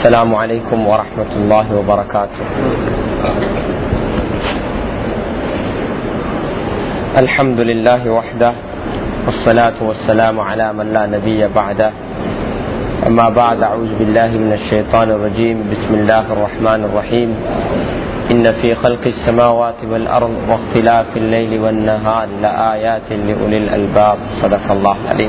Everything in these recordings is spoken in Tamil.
السلام عليكم ورحمة الله وبركاته الحمد لله وحده والصلاة والسلام على من لا نبي بعده أما بعد أعوذ بالله من الشيطان الرجيم بسم الله الرحمن الرحيم إن في خلق السماوات والأرض واختلاف الليل والنهار لآيات لأولي الألباب صدق الله العليم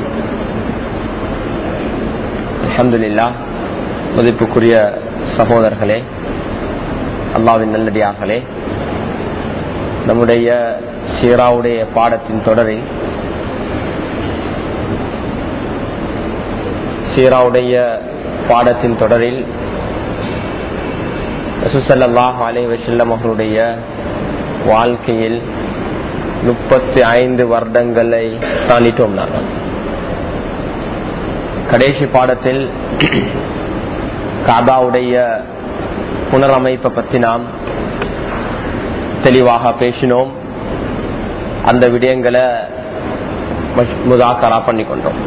الحمد لله மதிப்புக்குரிய சகோதரர்களே அல்லாவின் நல்லடியார்களே நம்முடைய சீராவுடைய பாடத்தின் தொடரில் சீராவுடைய பாடத்தின் தொடரில் ரசூசல்லாஹ் அலை வசல்லம் அவர்களுடைய வாழ்க்கையில் முப்பத்தி ஐந்து வருடங்களை தாண்டிட்டோம் நாங்கள் கடைசி பாடத்தில் காபாவுடைய புனரமைப்பை பற்றி நாம் தெளிவாக பேசினோம் அந்த விடயங்களை முதாக்கரா பண்ணி கொண்டோம்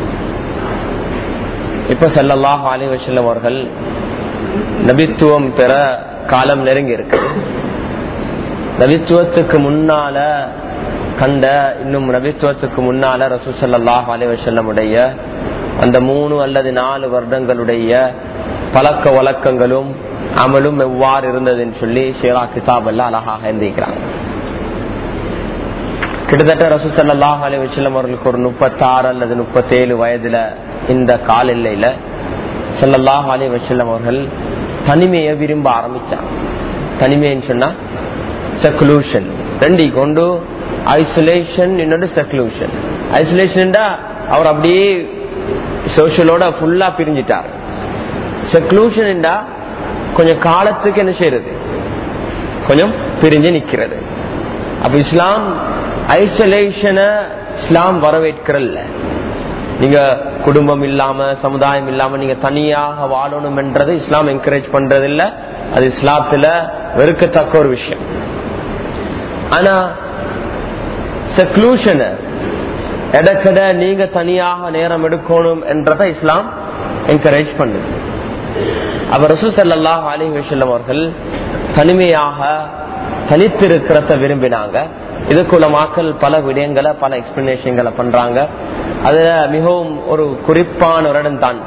இப்ப செல்லல்லாஹ் அலி வசல்லம் அவர்கள் நபித்துவம் பெற காலம் நெருங்கி இருக்கு நபித்துவத்துக்கு முன்னால கண்ட இன்னும் நபித்துவத்துக்கு முன்னால ரசூ சல்லாஹ் அலி வசல்லமுடைய அந்த மூணு அல்லது நாலு வருடங்களுடைய பழக்க வழக்கங்களும் அமலும் எவ்வாறு இருந்ததுன்னு சொல்லி ஷேரா கிதாப் எல்லாம் அழகாக எழுந்திருக்கிறாங்க கிட்டத்தட்ட ரசூ சல்லாஹ் அலி வசல்லம் அவர்களுக்கு ஒரு முப்பத்தாறு அல்லது முப்பத்தேழு வயதுல இந்த கால எல்லையில சல்லாஹ் அலி வசல்லம் அவர்கள் தனிமையை விரும்ப ஆரம்பிச்சாங்க தனிமைன்னு சொன்னா செக்குலூஷன் ரெண்டி கொண்டு ஐசோலேஷன் இன்னொரு செக்குலூஷன் ஐசோலேஷன் அவர் அப்படியே சோசியலோட ஃபுல்லா பிரிஞ்சிட்டார் செக்லூஷன் கொஞ்சம் காலத்துக்கு என்ன செய்யறது கொஞ்சம் பிரிஞ்சு நிக்கிறது அப்ப இஸ்லாம் ஐசோலேஷனை இஸ்லாம் வரவேற்கிறல்ல நீங்க குடும்பம் இல்லாம சமுதாயம் இல்லாம நீங்க தனியாக வாழணும் என்றது இஸ்லாம் என்கரேஜ் பண்றது இல்ல அது இஸ்லாத்துல வெறுக்கத்தக்க ஒரு விஷயம் ஆனா செக்லூஷனை எடக்கட நீங்க தனியாக நேரம் எடுக்கணும் என்றதை இஸ்லாம் என்கரேஜ் பண்ணுது அவர் ரசூசல்லாஹ் அலி வசல்லம் அவர்கள் தனிமையாக தனித்திருக்கிறத விரும்பினாங்க இதுக்குள்ள மக்கள் பல விடயங்களை பல எக்ஸ்பிளனேஷன்களை பண்றாங்க அதுல மிகவும் ஒரு குறிப்பான ஒரு இடம் தான்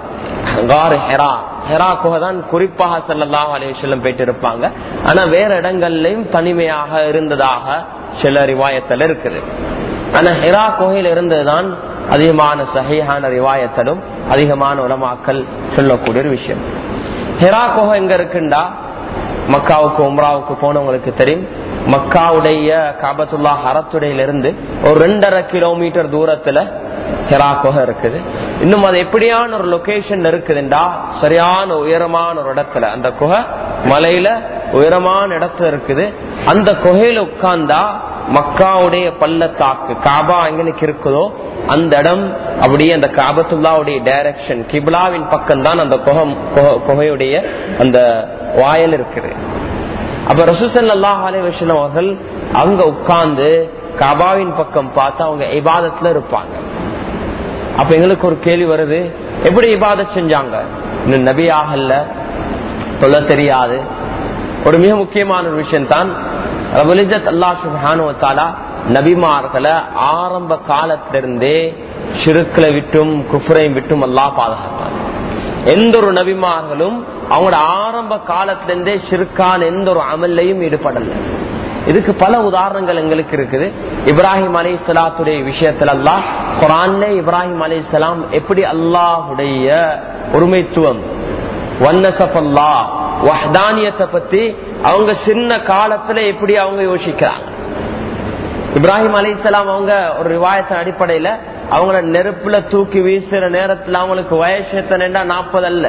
ஹெரா ஹெரா குகை தான் குறிப்பாக செல்லலாம் அலிவசல்லம் போயிட்டு இருப்பாங்க ஆனா வேற இடங்கள்லயும் தனிமையாக இருந்ததாக சில ரிவாயத்தில் இருக்குது ஆனா ஹெரா குகையில் இருந்ததுதான் அதிகமான சகையான ரிவாயத்திலும் அதிகமான உலமாக்கள் சொல்லக்கூடிய ஒரு விஷயம் ஹெரா குகை எங்க இருக்குண்டா மக்காவுக்கு உம்ராவுக்கு போனவங்களுக்கு தெரியும் மக்காவுடைய காபத்துல்லா ஹரத்துடையில இருந்து ஒரு ரெண்டரை கிலோமீட்டர் தூரத்துல ஹெரா குகை இருக்குது இன்னும் அது எப்படியான ஒரு லொகேஷன் இருக்குதுண்டா சரியான உயரமான ஒரு இடத்துல அந்த குகை மலையில உயரமான இடத்துல இருக்குது அந்த குகையில உட்கார்ந்தா மக்காவுடைய பள்ளத்தாக்கு காபா எங்களுக்கு இருக்குதோ அந்த இடம் அப்படியே அந்த காபத்துல்லாவுடைய டைரக்ஷன் கிபிலாவின் பக்கம் தான் அந்த குகையுடைய அந்த வாயல் இருக்குது அப்ப ரசூசல்லாஹ் அலி வசலம் அவர்கள் அங்க உட்கார்ந்து கபாவின் பக்கம் பார்த்து அவங்க இபாதத்துல இருப்பாங்க அப்ப எங்களுக்கு ஒரு கேள்வி வருது எப்படி இபாதத் செஞ்சாங்க இன்னும் நபி ஆகல சொல்ல தெரியாது ஒரு மிக முக்கியமான ஒரு விஷயம் தான் ரபுலிஜத் அல்லா சுபானுவத்தாலா நபிமார்களை ஆரம்ப காலத்திலிருந்தே சிறுக்களை விட்டும் குஃபரையும் விட்டும் அல்லா பாதுகாத்தாங்க எந்த ஒரு நபிமார்களும் அவங்களோட ஆரம்ப காலத்திலிருந்தே சிறுக்கான எந்த ஒரு அமல்லையும் ஈடுபடல இதுக்கு பல உதாரணங்கள் எங்களுக்கு இருக்குது இப்ராஹிம் அலி சலாத்துடைய விஷயத்துல அல்லா குரான்ல இப்ராஹிம் அலி சலாம் எப்படி அல்லாஹுடைய ஒருமைத்துவம் வன்னசப்பல்லா வஹ்தானியத்தை பத்தி அவங்க சின்ன காலத்துல எப்படி அவங்க யோசிக்கிறாங்க இப்ராஹிம் அலி அவங்க ஒரு விவாயத்தின் அடிப்படையில அவங்கள நெருப்புல தூக்கி வீசுற நேரத்துல அவங்களுக்கு வயசு எத்தனைண்டா நாற்பது அல்ல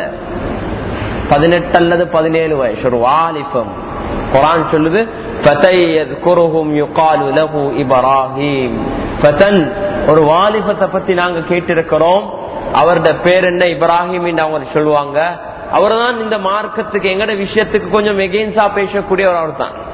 பதினெட்டு அல்லது பதினேழு வயசு ஒரு வாலிபம் குரான் சொல்லுது ஒரு வாலிபத்தை பத்தி நாங்க கேட்டிருக்கிறோம் அவருடைய பேர் என்ன இப்ராஹிம் அவங்க சொல்லுவாங்க அவர் தான் இந்த மார்க்கத்துக்கு எங்கட விஷயத்துக்கு கொஞ்சம் எகெயின்ஸா பேசக்கூடிய ஒரு அவர் தான்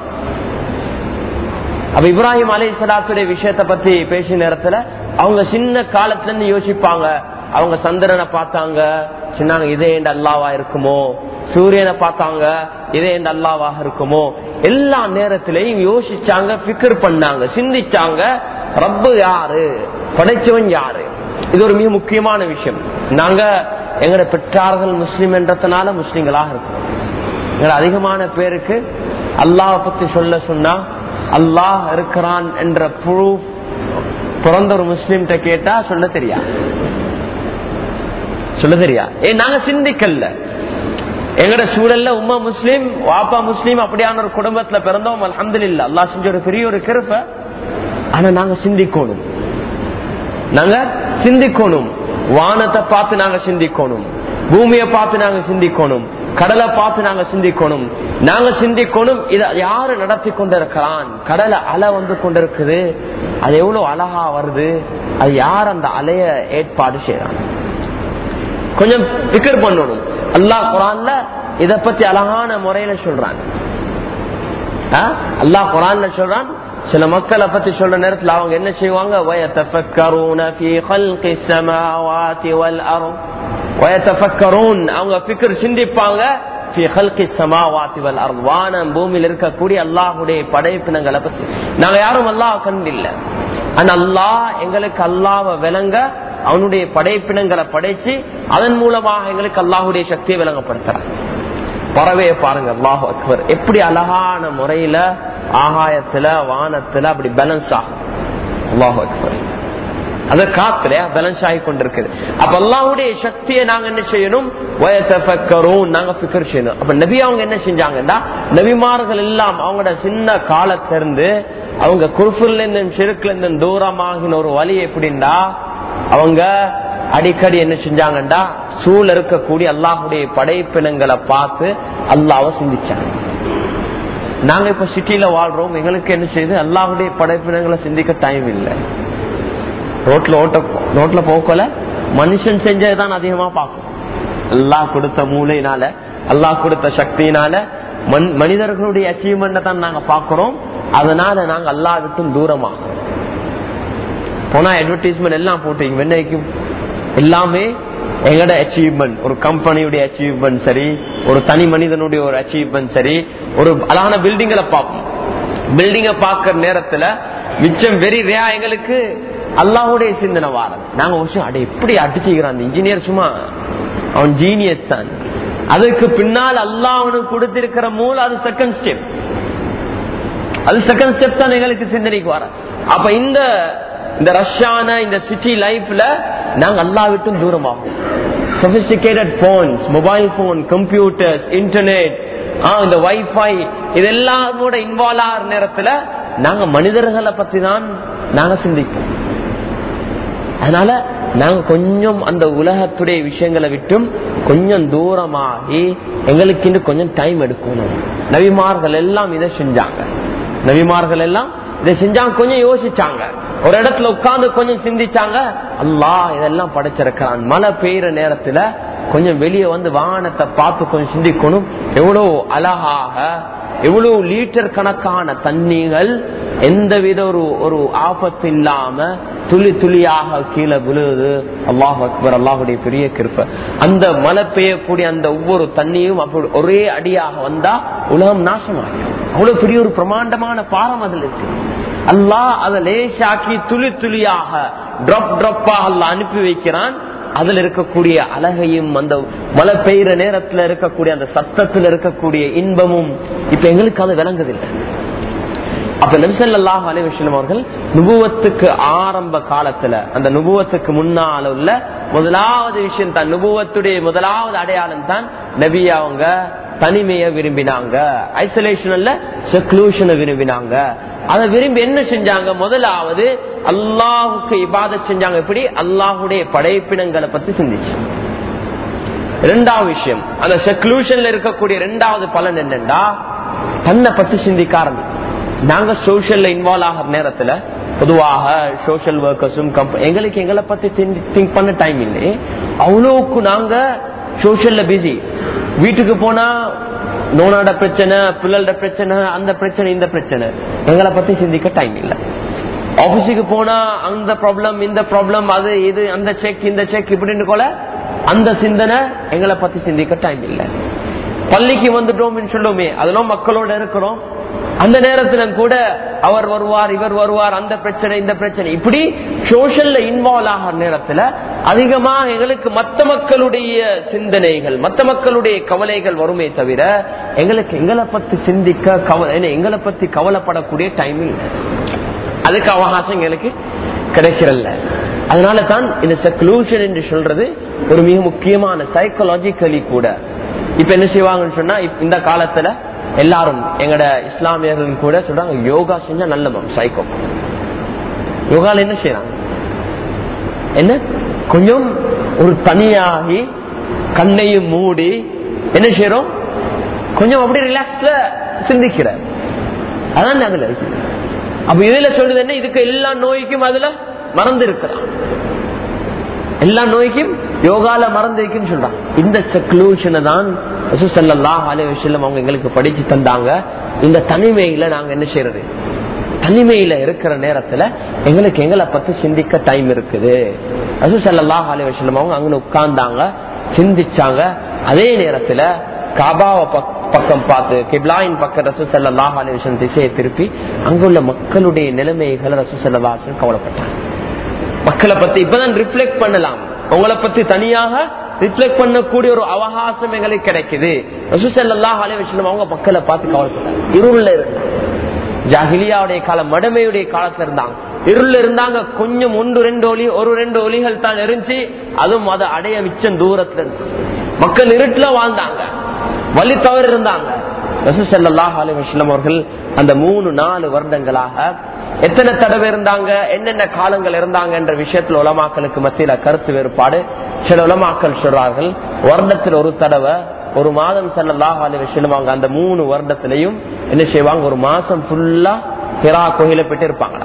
அப்ப இப்ராஹிம் அலை சலாத்துடைய விஷயத்த பத்தி பேசிய நேரத்துல அவங்க சின்ன காலத்துல இருந்து யோசிப்பாங்க அவங்க சந்திரனை பார்த்தாங்க சொன்னாங்க இதே அல்லாவா இருக்குமோ சூரியனை பார்த்தாங்க இதே இந்த அல்லாவாக இருக்குமோ எல்லா நேரத்திலையும் யோசிச்சாங்க பிக்கர் பண்ணாங்க சிந்திச்சாங்க ரப்பு யாரு படைச்சவன் யாரு இது ஒரு மிக முக்கியமான விஷயம் நாங்க எங்கட பெற்றார்கள் முஸ்லிம் என்றதுனால முஸ்லிம்களாக இருக்கோம் எங்களை அதிகமான பேருக்கு அல்லாஹ் பத்தி சொல்ல சொன்னா அல்லாஹ் இருக்கிறான் என்ற ப்ரூஃப் பிறந்த ஒரு முஸ்லிம் கேட்டா சொல்ல தெரியா சொல்ல தெரியா ஏ நாங்க சிந்திக்கல எங்கட சூழல்ல உமா முஸ்லீம் வாப்பா முஸ்லீம் அப்படியான ஒரு குடும்பத்துல பிறந்தோம் அலமது இல்ல அல்லா செஞ்ச ஒரு பெரிய ஒரு கிருப்ப ஆனா நாங்க சிந்திக்கணும் நாங்க சிந்திக்கணும் வானத்தை பார்த்து நாங்க சிந்திக்கணும் பூமியை பார்த்து நாங்க சிந்திக்கணும் கடலை பார்த்து நாங்க சிந்திக்கணும் நாங்க சிந்திக்கணும் இத யாரு நடத்தி கொண்டிருக்கிறான் கடலை அலை வந்து கொண்டிருக்குது அது எவ்வளவு அழகா வருது அது யார் அந்த அலைய ஏற்பாடு செய்யறான் கொஞ்சம் பிக்கர் பண்ணணும் அல்லாஹ் குரான்ல இத பத்தி அழகான முறையில சொல்றான் அல்லாஹ் குரான்ல சொல்றான் சில மக்களை பத்தி சொல்ற நேரத்துல அவங்க என்ன செய்வாங்க وَيَتَفَكَّرُونَ فِي خَلْقِ السَّمَاوَاتِ وَالْأَرْضِ وَيَتَفَكَّرُونَ அவங்க ஃபிக்ர் சிந்திப்பாங்க في خلق السماوات والارض வானம் பூமியில் இருக்கக்கூடிய அல்லாஹ்வுடைய படைப்பினங்களை பத்தி நாங்க யாரும் அல்லாஹ் கண்டில்ல ஆனா அல்லாஹ் எங்களுக்கு அல்லாஹ்வை விளங்க அவனுடைய படைப்பினங்களை படைச்சு அதன் மூலமாக எங்களுக்கு அல்லாஹுடைய சக்தியை விளங்கப்படுத்துறான் பறவையை பாருங்க அல்லாஹு அக்பர் எப்படி அழகான முறையில ஆகாயத்துல வானத்துல அப்படி பேலன்ஸ் ஆகும் அல்லாஹு அக்பர் அது காத்துல பேலன்ஸ் ஆகி கொண்டிருக்குது அப்ப அல்லாஹுடைய சக்தியை நாங்க என்ன செய்யணும் நாங்க பிக்கர் செய்யணும் அப்ப நபி அவங்க என்ன செஞ்சாங்கன்னா நபிமார்கள் எல்லாம் அவங்களோட சின்ன காலத்திலிருந்து அவங்க குருஃபுல இருந்து செருக்குல இருந்து தூரமாகின ஒரு வழி எப்படின்னா அவங்க அடிக்கடி என்ன செஞ்சாங்கண்டா சூழ இருக்கக்கூடிய அல்லாஹுடைய படைப்பினங்களை பார்த்து அல்லாவை சிந்திச்சாங்க நாங்க இப்ப சிட்டில வாழ்றோம் எங்களுக்கு என்ன செய்யுது அல்லாஹுடைய படைப்பினங்களை சிந்திக்க டைம் இல்லை ரோட்ல ஓட்ட ரோட்ல போக்கல மனுஷன் செஞ்சதுதான் அதிகமா பார்க்கும் அல்லாஹ் கொடுத்த மூளையினால அல்லாஹ் கொடுத்த சக்தியினால மனிதர்களுடைய அச்சீவ்மெண்ட் தான் நாங்க பாக்குறோம் அதனால நாங்க அல்லா விட்டும் தூரமாகும் போனா அட்வர்டைஸ்மெண்ட் எல்லாம் போட்டீங்க வெண்ணைக்கும் எல்லாமே எங்கட அச்சீவ்மெண்ட் ஒரு கம்பெனியுடைய அச்சீவ்மெண்ட் சரி ஒரு தனி மனிதனுடைய ஒரு அச்சீவ்மெண்ட் சரி ஒரு அழகான பில்டிங்களை பார்ப்போம் பில்டிங்க பாக்குற நேரத்துல மிச்சம் வெரி ரேயா எங்களுக்கு அல்லாஹுடைய சிந்தனை வாரம் நாங்க வருஷம் அடை எப்படி அடிச்சுக்கிறான் அந்த இன்ஜினியர் சும்மா அவன் ஜீனியஸ் தான் அதுக்கு பின்னால் அல்லாஹ் அவனுக்கு கொடுத்திருக்கிற மூல அது செகண்ட் ஸ்டெப் அது செகண்ட் ஸ்டெப் தான் எங்களுக்கு சிந்தனைக்கு வர அப்ப இந்த இந்த ரஷ்யான இந்த சிட்டி லைஃப்ல நாங்க அல்லா விட்டும் தூரமாகும் sophisticated phones mobile phone computers internet இந்த வைஃபை இதெல்லாம் கூட இன்வால்வ் ஆகிற நேரத்துல நாங்க மனிதர்களை பத்தி தான் நாங்க சிந்திப்போம் அதனால நாங்க கொஞ்சம் அந்த உலகத்துடைய விஷயங்களை விட்டும் கொஞ்சம் தூரமாகி எங்களுக்கு இன்னும் கொஞ்சம் டைம் எடுக்கணும் நபிமார்கள் எல்லாம் இதை செஞ்சாங்க நபிமார்கள் எல்லாம் இதை செஞ்சாங்க கொஞ்சம் யோசிச்சாங்க ஒரு இடத்துல உட்கார்ந்து கொஞ்சம் சிந்திச்சாங்க அல்லாஹ் இதெல்லாம் படைச்சிருக்கிறான் மழை பெய்யற நேரத்துல கொஞ்சம் வெளியே வந்து வாகனத்தை பார்த்து கொஞ்சம் சிந்திக்கணும் எவ்வளவு அழகாக எவ்வளவு லீட்டர் கணக்கான தண்ணீர்கள் எந்தவித ஒரு ஒரு ஆபத்து இல்லாம துளி துளியாக கீழே விழுது அல்லாஹ் அக்பர் அல்லாஹுடைய பெரிய கிருப்ப அந்த மழை பெய்யக்கூடிய அந்த ஒவ்வொரு தண்ணியும் அப்படி ஒரே அடியாக வந்தா உலகம் நாசமாகும் அவ்வளவு பெரிய ஒரு பிரமாண்டமான பாரம் அதுல இருக்கு அல்லாஹ் அதை லேசாக்கி துளி துளியாக டிராப் டிராப்பாக அல்ல அனுப்பி வைக்கிறான் அதுல இருக்கக்கூடிய அழகையும் அந்த மழை பெய்யற நேரத்துல இருக்கக்கூடிய அந்த சத்தத்துல இருக்கக்கூடிய இன்பமும் இப்ப எங்களுக்கு அது விளங்குதில்லை அப்ப நபிசல்லாஹ் அலிவசலம் அவர்கள் நுபுவத்துக்கு ஆரம்ப காலத்துல அந்த நுபுவத்துக்கு முன்னால உள்ள முதலாவது விஷயம் தான் நுபுவத்துடைய முதலாவது அடையாளம் தான் நபி அவங்க தனிமைய விரும்பினாங்க ஐசோலேஷன்ல செக்லூஷனை விரும்பினாங்க அதை விரும்பி என்ன செஞ்சாங்க முதலாவது அல்லாஹுக்கு இபாத செஞ்சாங்க எப்படி அல்லாஹுடைய படைப்பினங்களை பத்தி சிந்திச்சு இரண்டாவது விஷயம் அந்த செக்லூஷன்ல இருக்கக்கூடிய இரண்டாவது பலன் என்னன்னா தன்னை பத்தி சிந்திக்க ஆரம்பிக்கும் நாங்க சோசியல்ல இன்வால்வ் ஆகிற நேரத்துல பொதுவாக சோசியல் ஒர்க்கர்ஸும் எங்களுக்கு எங்களை பத்தி திங்க் பண்ண டைம் இல்லை அவ்வளவுக்கு நாங்க சோசியல்ல பிஸி வீட்டுக்கு போனா நோனோட பிரச்சனை பிள்ளைகளோட பிரச்சனை அந்த பிரச்சனை இந்த பிரச்சனை எங்களை பத்தி சிந்திக்க டைம் இல்லை ஆபீஸுக்கு போனா அந்த ப்ராப்ளம் இந்த ப்ராப்ளம் அது இது அந்த செக் இந்த செக் இப்படின்னு போல அந்த சிந்தனை எங்களை பத்தி சிந்திக்க டைம் இல்லை பள்ளிக்கு வந்துட்டோம் சொல்லுமே அதெல்லாம் மக்களோட இருக்கிறோம் அந்த நேரத்துல கூட அவர் வருவார் இவர் வருவார் அந்த பிரச்சனை இந்த பிரச்சனை இப்படி சோஷல்ல இன்வால்வ் ஆகிற நேரத்துல அதிகமா எங்களுக்கு மத்த மக்களுடைய சிந்தனைகள் மத்த மக்களுடைய கவலைகள் வருமே தவிர எங்களுக்கு எங்களை பத்தி சிந்திக்க கவலை எங்களை பத்தி கவலைப்படக்கூடிய டைம் இல்லை அதுக்கு அவகாசம் எங்களுக்கு கிடைக்கிறல்ல அதனால தான் இந்த செக்லூஷன் என்று சொல்றது ஒரு மிக முக்கியமான சைக்கலாஜிக்கலி கூட இப்ப என்ன செய்வாங்கன்னு சொன்னா இந்த காலத்துல எல்லாரும் எங்கட இஸ்லாமியர்கள் கூட சொல்றாங்க யோகா செஞ்சா நல்ல சைக்கோ யோகால என்ன செய்யறாங்க என்ன கொஞ்சம் ஒரு தனியாகி கண்ணையும் மூடி என்ன செய்யறோம் கொஞ்சம் அப்படி ரிலாக்ஸ்ல சிந்திக்கிற அதான் அதுல இருக்கு அப்ப இதுல சொல்றது என்ன இதுக்கு எல்லா நோய்க்கும் அதுல மறந்து இருக்கலாம் எல்லா நோய்க்கும் யோகால மறந்து இருக்குன்னு சொல்றான் இந்த செக்லூஷனை தான் அவங்க எங்களுக்கு படிச்சு தந்தாங்க இந்த தனிமையில நாங்க என்ன செய்யறது தனிமையில இருக்கிற நேரத்துல எங்களுக்கு எங்களை பத்தி சிந்திக்க டைம் இருக்குது ரசூசல்லாஹ் அலைவசல்லம் அவங்க அங்க உட்கார்ந்தாங்க சிந்திச்சாங்க அதே நேரத்துல காபாவை பக்கம் பார்த்து கிப்லாயின் பக்கம் ரசூசல்லாஹ் அலைவசம் திசையை திருப்பி அங்குள்ள மக்களுடைய நிலைமைகளை ரசூசல்லாஹன் கவலைப்பட்டாங்க மக்களை பத்தி இப்பதான் ரிஃப்ளெக்ட் பண்ணலாம் உங்களை பத்தி தனியாக ரிஃப்ளெக்ட் பண்ணக்கூடிய ஒரு அவகாசம் எங்களுக்கு கிடைக்குது ரசூசல்லாஹ் அலைவசல்லம் அவங்க மக்களை பார்த்து கவலைப்பட்டாங்க இருள்ல இருந்தாங்க ஜாகிலியாவுடைய காலம் மடமையுடைய காலத்துல இருந்தாங்க இருள் இருந்தாங்க கொஞ்சம் ஒன்று ரெண்டு ஒலி ஒரு ரெண்டு ஒலிகள் தான் இருந்துச்சு அதுவும் அதை அடைய மிச்சம் தூரத்துல இருந்து மக்கள் இருட்டுல வாழ்ந்தாங்க வழி தவறு இருந்தாங்க ரசூசல்லாஹ் அலிவஸ்லம் அவர்கள் அந்த மூணு நாலு வருடங்களாக எத்தனை தடவை இருந்தாங்க என்னென்ன காலங்கள் இருந்தாங்க என்ற விஷயத்துல உலமாக்களுக்கு மத்தியில கருத்து வேறுபாடு சில உலமாக்கள் சொல்றார்கள் வருடத்தில் ஒரு தடவை ஒரு மாதம் செல்லல்லாஹ் அலி விஷயம் அவங்க அந்த மூணு வருடத்திலையும் என்ன செய்வாங்க ஒரு மாசம் ஃபுல்லா ஹிரா கோயில போயிட்டு இருப்பாங்களா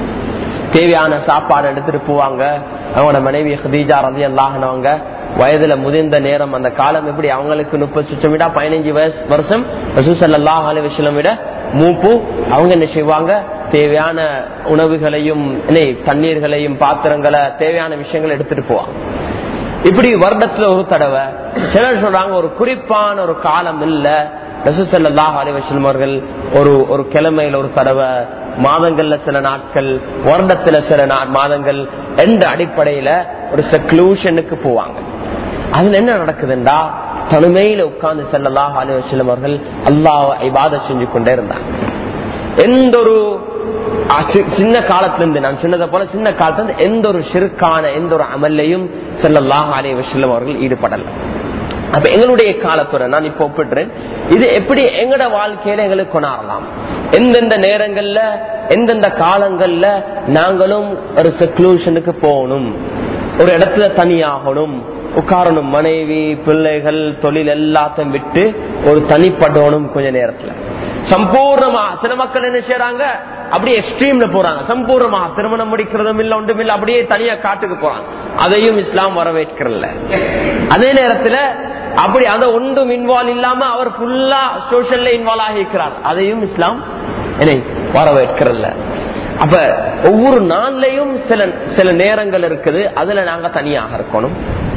தேவையான சாப்பாடு எடுத்துட்டு போவாங்க அவங்களோட மனைவி ஹதீஜா ரதி அல்லாஹனவங்க வயதுல முதிர்ந்த நேரம் அந்த காலம் எப்படி அவங்களுக்கு முப்பது சுற்றம் விட பதினஞ்சு வயசு வருஷம் ரசூசல்லாஹ் அலி விஷயம் விட மூப்பு அவங்க என்ன செய்வாங்க தேவையான உணவுகளையும் தண்ணீர்களையும் பாத்திரங்களை தேவையான விஷயங்களை எடுத்துட்டு போவாங்க இப்படி வருடத்துல ஒரு தடவை சிலர் சொல்றாங்க ஒரு குறிப்பான ஒரு காலம் இல்ல ரசூசல்லாஹ் அலிவசலம் அவர்கள் ஒரு ஒரு கிழமையில ஒரு தடவை மாதங்கள்ல சில நாட்கள் வருடத்துல சில மாதங்கள் என்ற அடிப்படையில ஒரு செக்லூஷனுக்கு போவாங்க அதுல என்ன நடக்குதுண்டா தனிமையில உட்கார்ந்து செல்லல்லாஹ் அலிவசலம் அவர்கள் அல்லாஹ் இபாத செஞ்சு கொண்டே இருந்தாங்க எந்த ஒரு சின்ன காலத்துல இருந்து நான் சொன்னதை போல சின்ன காலத்துல இருந்து எந்த ஒரு சிறுக்கான எந்த ஒரு அமல்லையும் செல்லல்லாஹ் அலி வசல்லம் அவர்கள் ஈடுபடல அப்ப எங்களுடைய காலத்துறை நான் இப்ப ஒப்பிடுறேன் இது எப்படி எங்கட வாழ்க்கையில எங்களுக்கு கொண்டாடலாம் எந்தெந்த நேரங்கள்ல எந்தெந்த காலங்கள்ல நாங்களும் ஒரு செக்லூஷனுக்கு போகணும் ஒரு இடத்துல தனியாகணும் உட்காரணும் மனைவி பிள்ளைகள் தொழில் எல்லாத்தையும் விட்டு ஒரு தனிப்படணும் கொஞ்ச நேரத்துல சம்பூர்ணமா சில மக்கள் என்ன செய்யறாங்க அப்படியே எக்ஸ்ட்ரீம்ல போறாங்க சம்பூர்ணமா திருமணம் முடிக்கிறதும் இல்ல ஒன்றும் இல்ல அப்படியே தனியா காட்டுக்கு போறாங்க அதையும் இஸ்லாம் வரவேற்கிறல்ல அதே நேரத்துல அப்படி அந்த ஒன்றும் இன்வால்வ் இல்லாம அவர் ஃபுல்லா சோசியல்ல இன்வால்வ் ஆகிக்கிறார் அதையும் இஸ்லாம் என்னை வரவேற்கிறல்ல அப்ப ஒவ்வொரு நாள்லயும் சில சில நேரங்கள் இருக்குது அதுல நாங்க தனியாக இருக்கணும்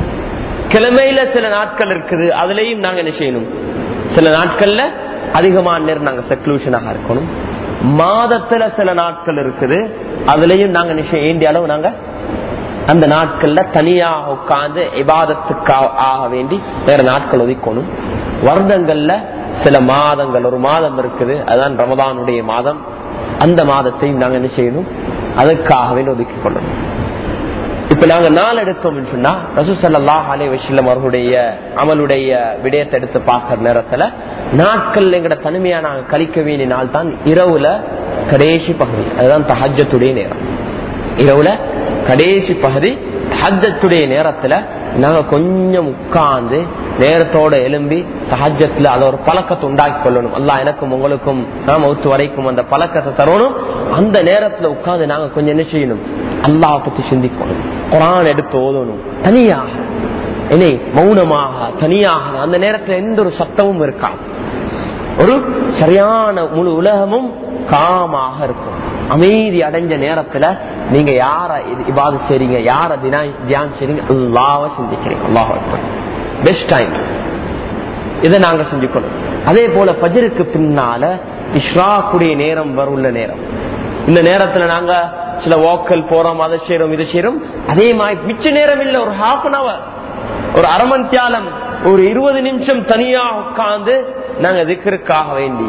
கிழமையில சில நாட்கள் இருக்குது அதுலயும் நாங்க என்ன செய்யணும் சில நாட்கள்ல அதிகமான நேரம் நாங்க செக்லூஷனாக இருக்கணும் மாதத்துல சில நாட்கள் இருக்குது அதுலயும் நாங்க நிச்சயம் வேண்டிய அளவு நாங்க அந்த நாட்கள்ல தனியாக உட்கார்ந்து இபாதத்துக்கு ஆக வேண்டி வேற நாட்கள் ஒதுக்கணும் வருடங்கள்ல சில மாதங்கள் ஒரு மாதம் இருக்குது அதுதான் ரமதானுடைய மாதம் அந்த மாதத்தையும் நாங்க என்ன செய்யணும் அதுக்காக வேண்டி ஒதுக்கிக் கொள்ளணும் இப்ப நாங்க நாள் எடுத்தோம் சொன்னா ரசூசல்லாஹ் அலே வசல்லம் அவர்களுடைய அமலுடைய விடயத்தை எடுத்து பார்க்கிற நேரத்துல நாட்கள் எங்கட தனிமையா நாங்க கழிக்க வேண்டிய நாள் தான் இரவுல கடைசி பகுதி அதுதான் தஹஜத்துடைய நேரம் இரவுல கடைசி பகுதி தஹஜத்துடைய நேரத்துல நாங்க கொஞ்சம் உட்கார்ந்து நேரத்தோட எலும்பி தஹஜத்துல அத ஒரு பழக்கத்தை உண்டாக்கி கொள்ளணும் அல்லா எனக்கும் உங்களுக்கும் நாம ஒத்து வரைக்கும் அந்த பழக்கத்தை தரணும் அந்த நேரத்துல உட்கார்ந்து நாங்க கொஞ்சம் என்ன செய்யணும் அல்லாஹ் பத்தி சிந்திக்கணும் குரான் எடுத்து ஓதணும் தனியாக என்ன மௌனமாக தனியாக அந்த நேரத்துல எந்த ஒரு சத்தமும் இருக்கா ஒரு சரியான முழு உலகமும் காமாக இருக்கும் அமைதி அடைஞ்ச நேரத்துல நீங்க யார இபாது செய்றீங்க யார தினா தியானம் செய்றீங்க அல்லாவ சிந்திக்கிறீங்க அல்லாஹ் பெஸ்ட் டைம் இதை நாங்க செஞ்சுக்கணும் அதே போல பஜருக்கு பின்னால இஷ்ராக்குடைய நேரம் வருள்ள நேரம் இந்த நேரத்துல நாங்க சில வாக்கல் போறோம் அதை செய்யறோம் இதை செய்யறோம் அதே மாதிரி மிச்ச நேரம் இல்ல ஒரு ஹாஃப் அன் அவர் ஒரு அரை மணி தியாலம் ஒரு இருபது நிமிஷம் தனியா உட்கார்ந்து நாங்க திக்கருக்காக வேண்டி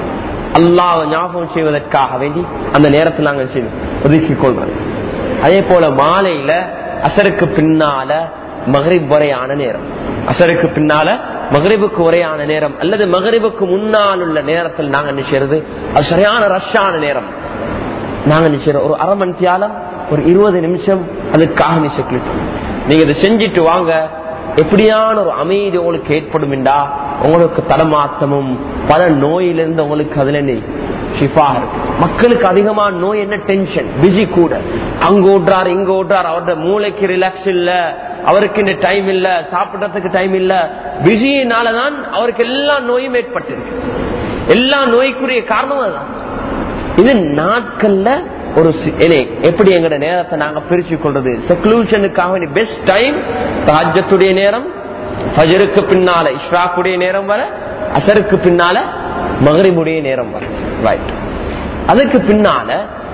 அல்லாஹ் ஞாபகம் செய்வதற்காக வேண்டி அந்த நேரத்தில் நாங்கள் செய்வோம் ஒதுக்கிக் கொள்றோம் அதே போல மாலையில அசருக்கு பின்னால மகரிப் வரையான நேரம் அசருக்கு பின்னால மகரிபுக்கு உரையான நேரம் அல்லது மகரிபுக்கு முன்னால் உள்ள நேரத்தில் நாங்க நினைச்சது அது சரியான ரஷ்ஷான நேரம் நாங்க நினைச்சோம் ஒரு அரை மணி தியாலம் ஒரு இருபது நிமிஷம் அதுக்காக நிச்சயம் நீங்க இதை செஞ்சுட்டு வாங்க எப்படியான ஒரு அமைதி உங்களுக்கு ஏற்படும் என்றா உங்களுக்கு தடமாத்தமும் பல நோயிலிருந்து உங்களுக்கு அதுல ஷிஃபா இருக்கு மக்களுக்கு அதிகமான நோய் என்ன டென்ஷன் பிஸி கூட அங்க ஓடுறாரு இங்க ஓடுறாரு அவரோட மூளைக்கு ரிலாக்ஸ் இல்ல அவருக்கு இந்த டைம் இல்ல சாப்பிடறதுக்கு டைம் இல்ல பிஸினாலதான் அவருக்கு எல்லா நோயும் ஏற்பட்டிருக்கு எல்லா நோய்க்குரிய காரணம் அதுதான் இது நாட்கள்ல ஒரு எப்படி எங்கட நேரத்தை நாங்க பிரிச்சு கொள்றது செக்லூஷனுக்காக பெஸ்ட் டைம் ராஜ்யத்துடைய நேரம் ஃபஜருக்கு பின்னால இஷ்ராக்குடைய நேரம் வர அசருக்கு பின்னால மகரிபுடைய நேரம் வர ரைட் அதுக்கு பின்னால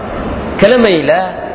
கிழமையில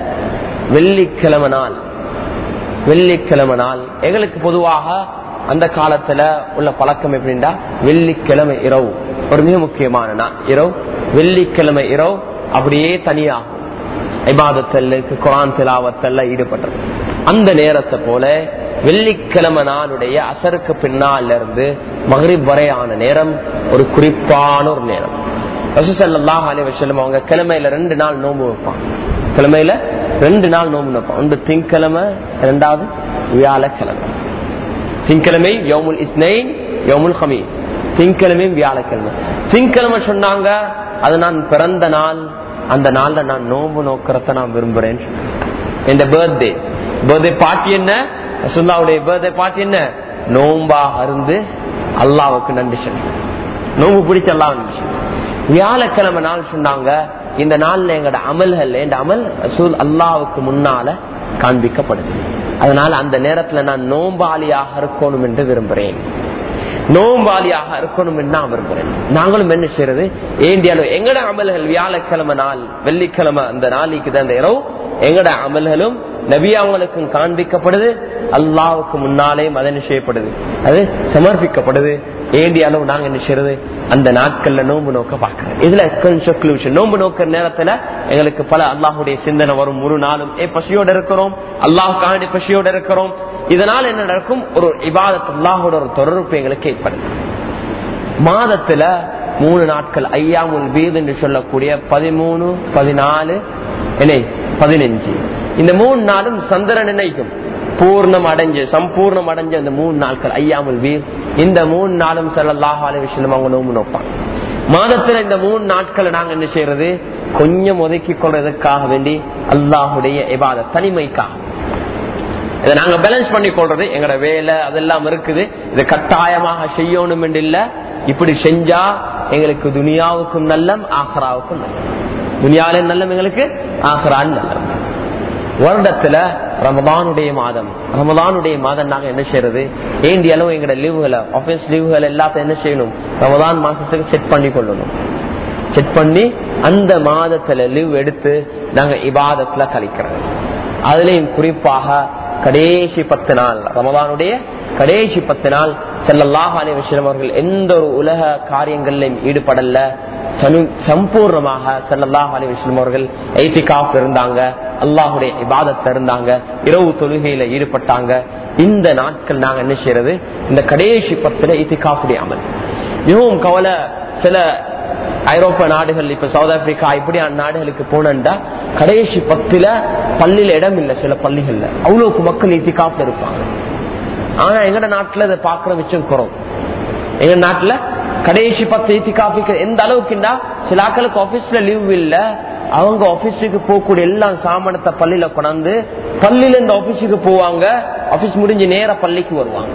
வெள்ளிக்கிழமை நாள் வெள்ளிக்கிழமை நாள் எங்களுக்கு பொதுவாக அந்த காலத்துல உள்ள பழக்கம் எப்படின்னா வெள்ளிக்கிழமை இரவு ஒரு மிக முக்கியமான நாள் இரவு வெள்ளிக்கிழமை இரவு அப்படியே தனியாகும் ஐபாதத்தல்லுக்கு குரான் திலாவத்தல்ல ஈடுபட்டது அந்த நேரத்தை போல வெள்ளிக்கிழமை நாளுடைய அசருக்கு பின்னால் இருந்து மகரிப் வரையான நேரம் ஒரு குறிப்பான ஒரு நேரம் ரசூசல்லாஹ் அலி வசல்லம் அவங்க கிழமையில ரெண்டு நாள் நோம்பு வைப்பாங்க கிழமையில ரெண்டு நாள் நோம்பு வைப்பாங்க ஒன்று திங்கிழமை இரண்டாவது வியாழக்கிழமை திங்கிழமை யோமுல் இஸ்னைன் யோமுல் ஹமீஸ் திங்கிழமையும் வியாழக்கிழமை திங்கிழமை சொன்னாங்க அது நான் பிறந்த நாள் அந்த நாள்ல நான் நோம்பு நோக்கிறத நான் விரும்புறேன் இந்த பர்த்டே பர்த்டே பார்ட்டி என்ன சுல்லாவுடைய பர்த்டே பார்ட்டி என்ன நோம்பா அருந்து அல்லாவுக்கு நன்றி சொல்லு நோம்பு பிடிச்ச அல்லா நன்றி சொல்லு வியாழக்கிழமை நாள் சொன்னாங்க இந்த நாள்ல எங்களோட அமல்கள் இந்த அமல் ரசூல் அல்லாவுக்கு முன்னால காண்பிக்கப்படுது அதனால அந்த நேரத்துல நான் நோம்பாளியாக இருக்கணும் என்று விரும்புறேன் நோம்பாளியாக இருக்கணும் என்று நான் விரும்புறேன் நாங்களும் என்ன செய்யறது ஏண்டியால எங்கட அமல்கள் வியாழக்கிழமை நாள் வெள்ளிக்கிழமை அந்த நாளைக்கு அந்த இரவு எங்கட அமல்களும் நபியாவங்களுக்கும் காண்பிக்கப்படுது அல்லாவுக்கு முன்னாலே மதன செய்யப்படுது அது சமர்ப்பிக்கப்படுது ஏண்டி அளவு நாங்க என்ன செய்யறது அந்த நாட்கள்ல நோம்பு நோக்க பாக்குறோம் இதுல கொஞ்சம் நோம்பு நோக்கிற நேரத்துல எங்களுக்கு பல அல்லாஹுடைய சிந்தனை வரும் ஒரு நாளும் ஏ பசியோட இருக்கிறோம் அல்லாஹுக்காண்டி பசியோட இருக்கிறோம் இதனால் என்ன நடக்கும் ஒரு இபாதத் அல்லாஹோட ஒரு தொடர்பு எங்களுக்கு ஏற்படுது மாதத்துல மூணு நாட்கள் ஐயாமுல் வீது என்று சொல்லக்கூடிய பதிமூணு பதினாலு என்ன பதினஞ்சு இந்த மூணு நாளும் சந்திரன் நினைக்கும் பூர்ணம் அடைஞ்சு சம்பூர்ணம் அடைஞ்ச அந்த மூணு நாட்கள் ஐயாமுல் வீர் இந்த மூணு நாளும் செல்லல்லாஹ் அலி விஷயம் அவங்க நோம்பு நோப்பாங்க மாதத்துல இந்த மூணு நாட்களை நாங்க என்ன செய்யறது கொஞ்சம் ஒதுக்கி கொள்றதுக்காக வேண்டி அல்லாஹுடைய எபாத தனிமைக்காக இதை நாங்க பேலன்ஸ் பண்ணி கொள்றது எங்கட வேலை அதெல்லாம் இருக்குது இதை கட்டாயமாக செய்யணும் என்று இல்ல இப்படி செஞ்சா எங்களுக்கு துனியாவுக்கும் நல்லம் ஆஹராவுக்கும் நல்லம் துனியாவிலே நல்லம் எங்களுக்கு ஆஹரான் நல்லம் வருடத்துல ரமதானுடைய மாதம் ரமதானுடைய மாதம் நாங்க என்ன செய்யறது ஏண்டி அளவு எங்கட லீவுகளை ஆபீஸ் லீவுகள் எல்லாத்தையும் என்ன செய்யணும் ரமதான் மாசத்துக்கு செட் பண்ணி கொள்ளணும் செட் பண்ணி அந்த மாதத்துல லீவ் எடுத்து நாங்க இபாதத்துல கழிக்கிறோம் அதுலயும் குறிப்பாக கடைசி பத்து நாள் ரமதானுடைய கடைசி பத்து நாள் செல்லல்லாஹ் அலி விஷயம் அவர்கள் எந்த ஒரு உலக காரியங்களிலும் ஈடுபடல சம்பூர்ணமாக செல்லல்லாஹ் அலி விஷயம் அவர்கள் ஐத்திகாப் இருந்தாங்க அல்லாஹுடைய இபாதத்துல இருந்தாங்க இரவு தொழுகையில ஈடுபட்டாங்க இந்த நாட்கள் நாங்க என்ன செய்யறது இந்த கடைசி பத்துல இத்திகாஃபுடைய அமல் மிகவும் கவலை சில ஐரோப்பா நாடுகள் இப்ப சவுத் ஆப்பிரிக்கா இப்படியான நாடுகளுக்கு போனா கடைசி பத்துல பள்ளியில இடம் இல்ல சில பள்ளிகள்ல அவ்வளவுக்கு மக்கள் இத்திகாப்ல இருப்பாங்க ஆனா எங்கட நாட்டுல இதை பாக்குற மிச்சம் குறவு எங்க நாட்டுல கடைசி பத்து இத்திகாபிக்கு எந்த அளவுக்குண்டா சில ஆக்களுக்கு ஆபீஸ்ல லீவ் இல்ல அவங்க ஆபீஸுக்கு போகக்கூடிய எல்லா சாமானத்தை பள்ளியில கொண்டாந்து பள்ளியில இந்த ஆபீஸுக்கு போவாங்க ஆபீஸ் முடிஞ்சு நேர பள்ளிக்கு வருவாங்க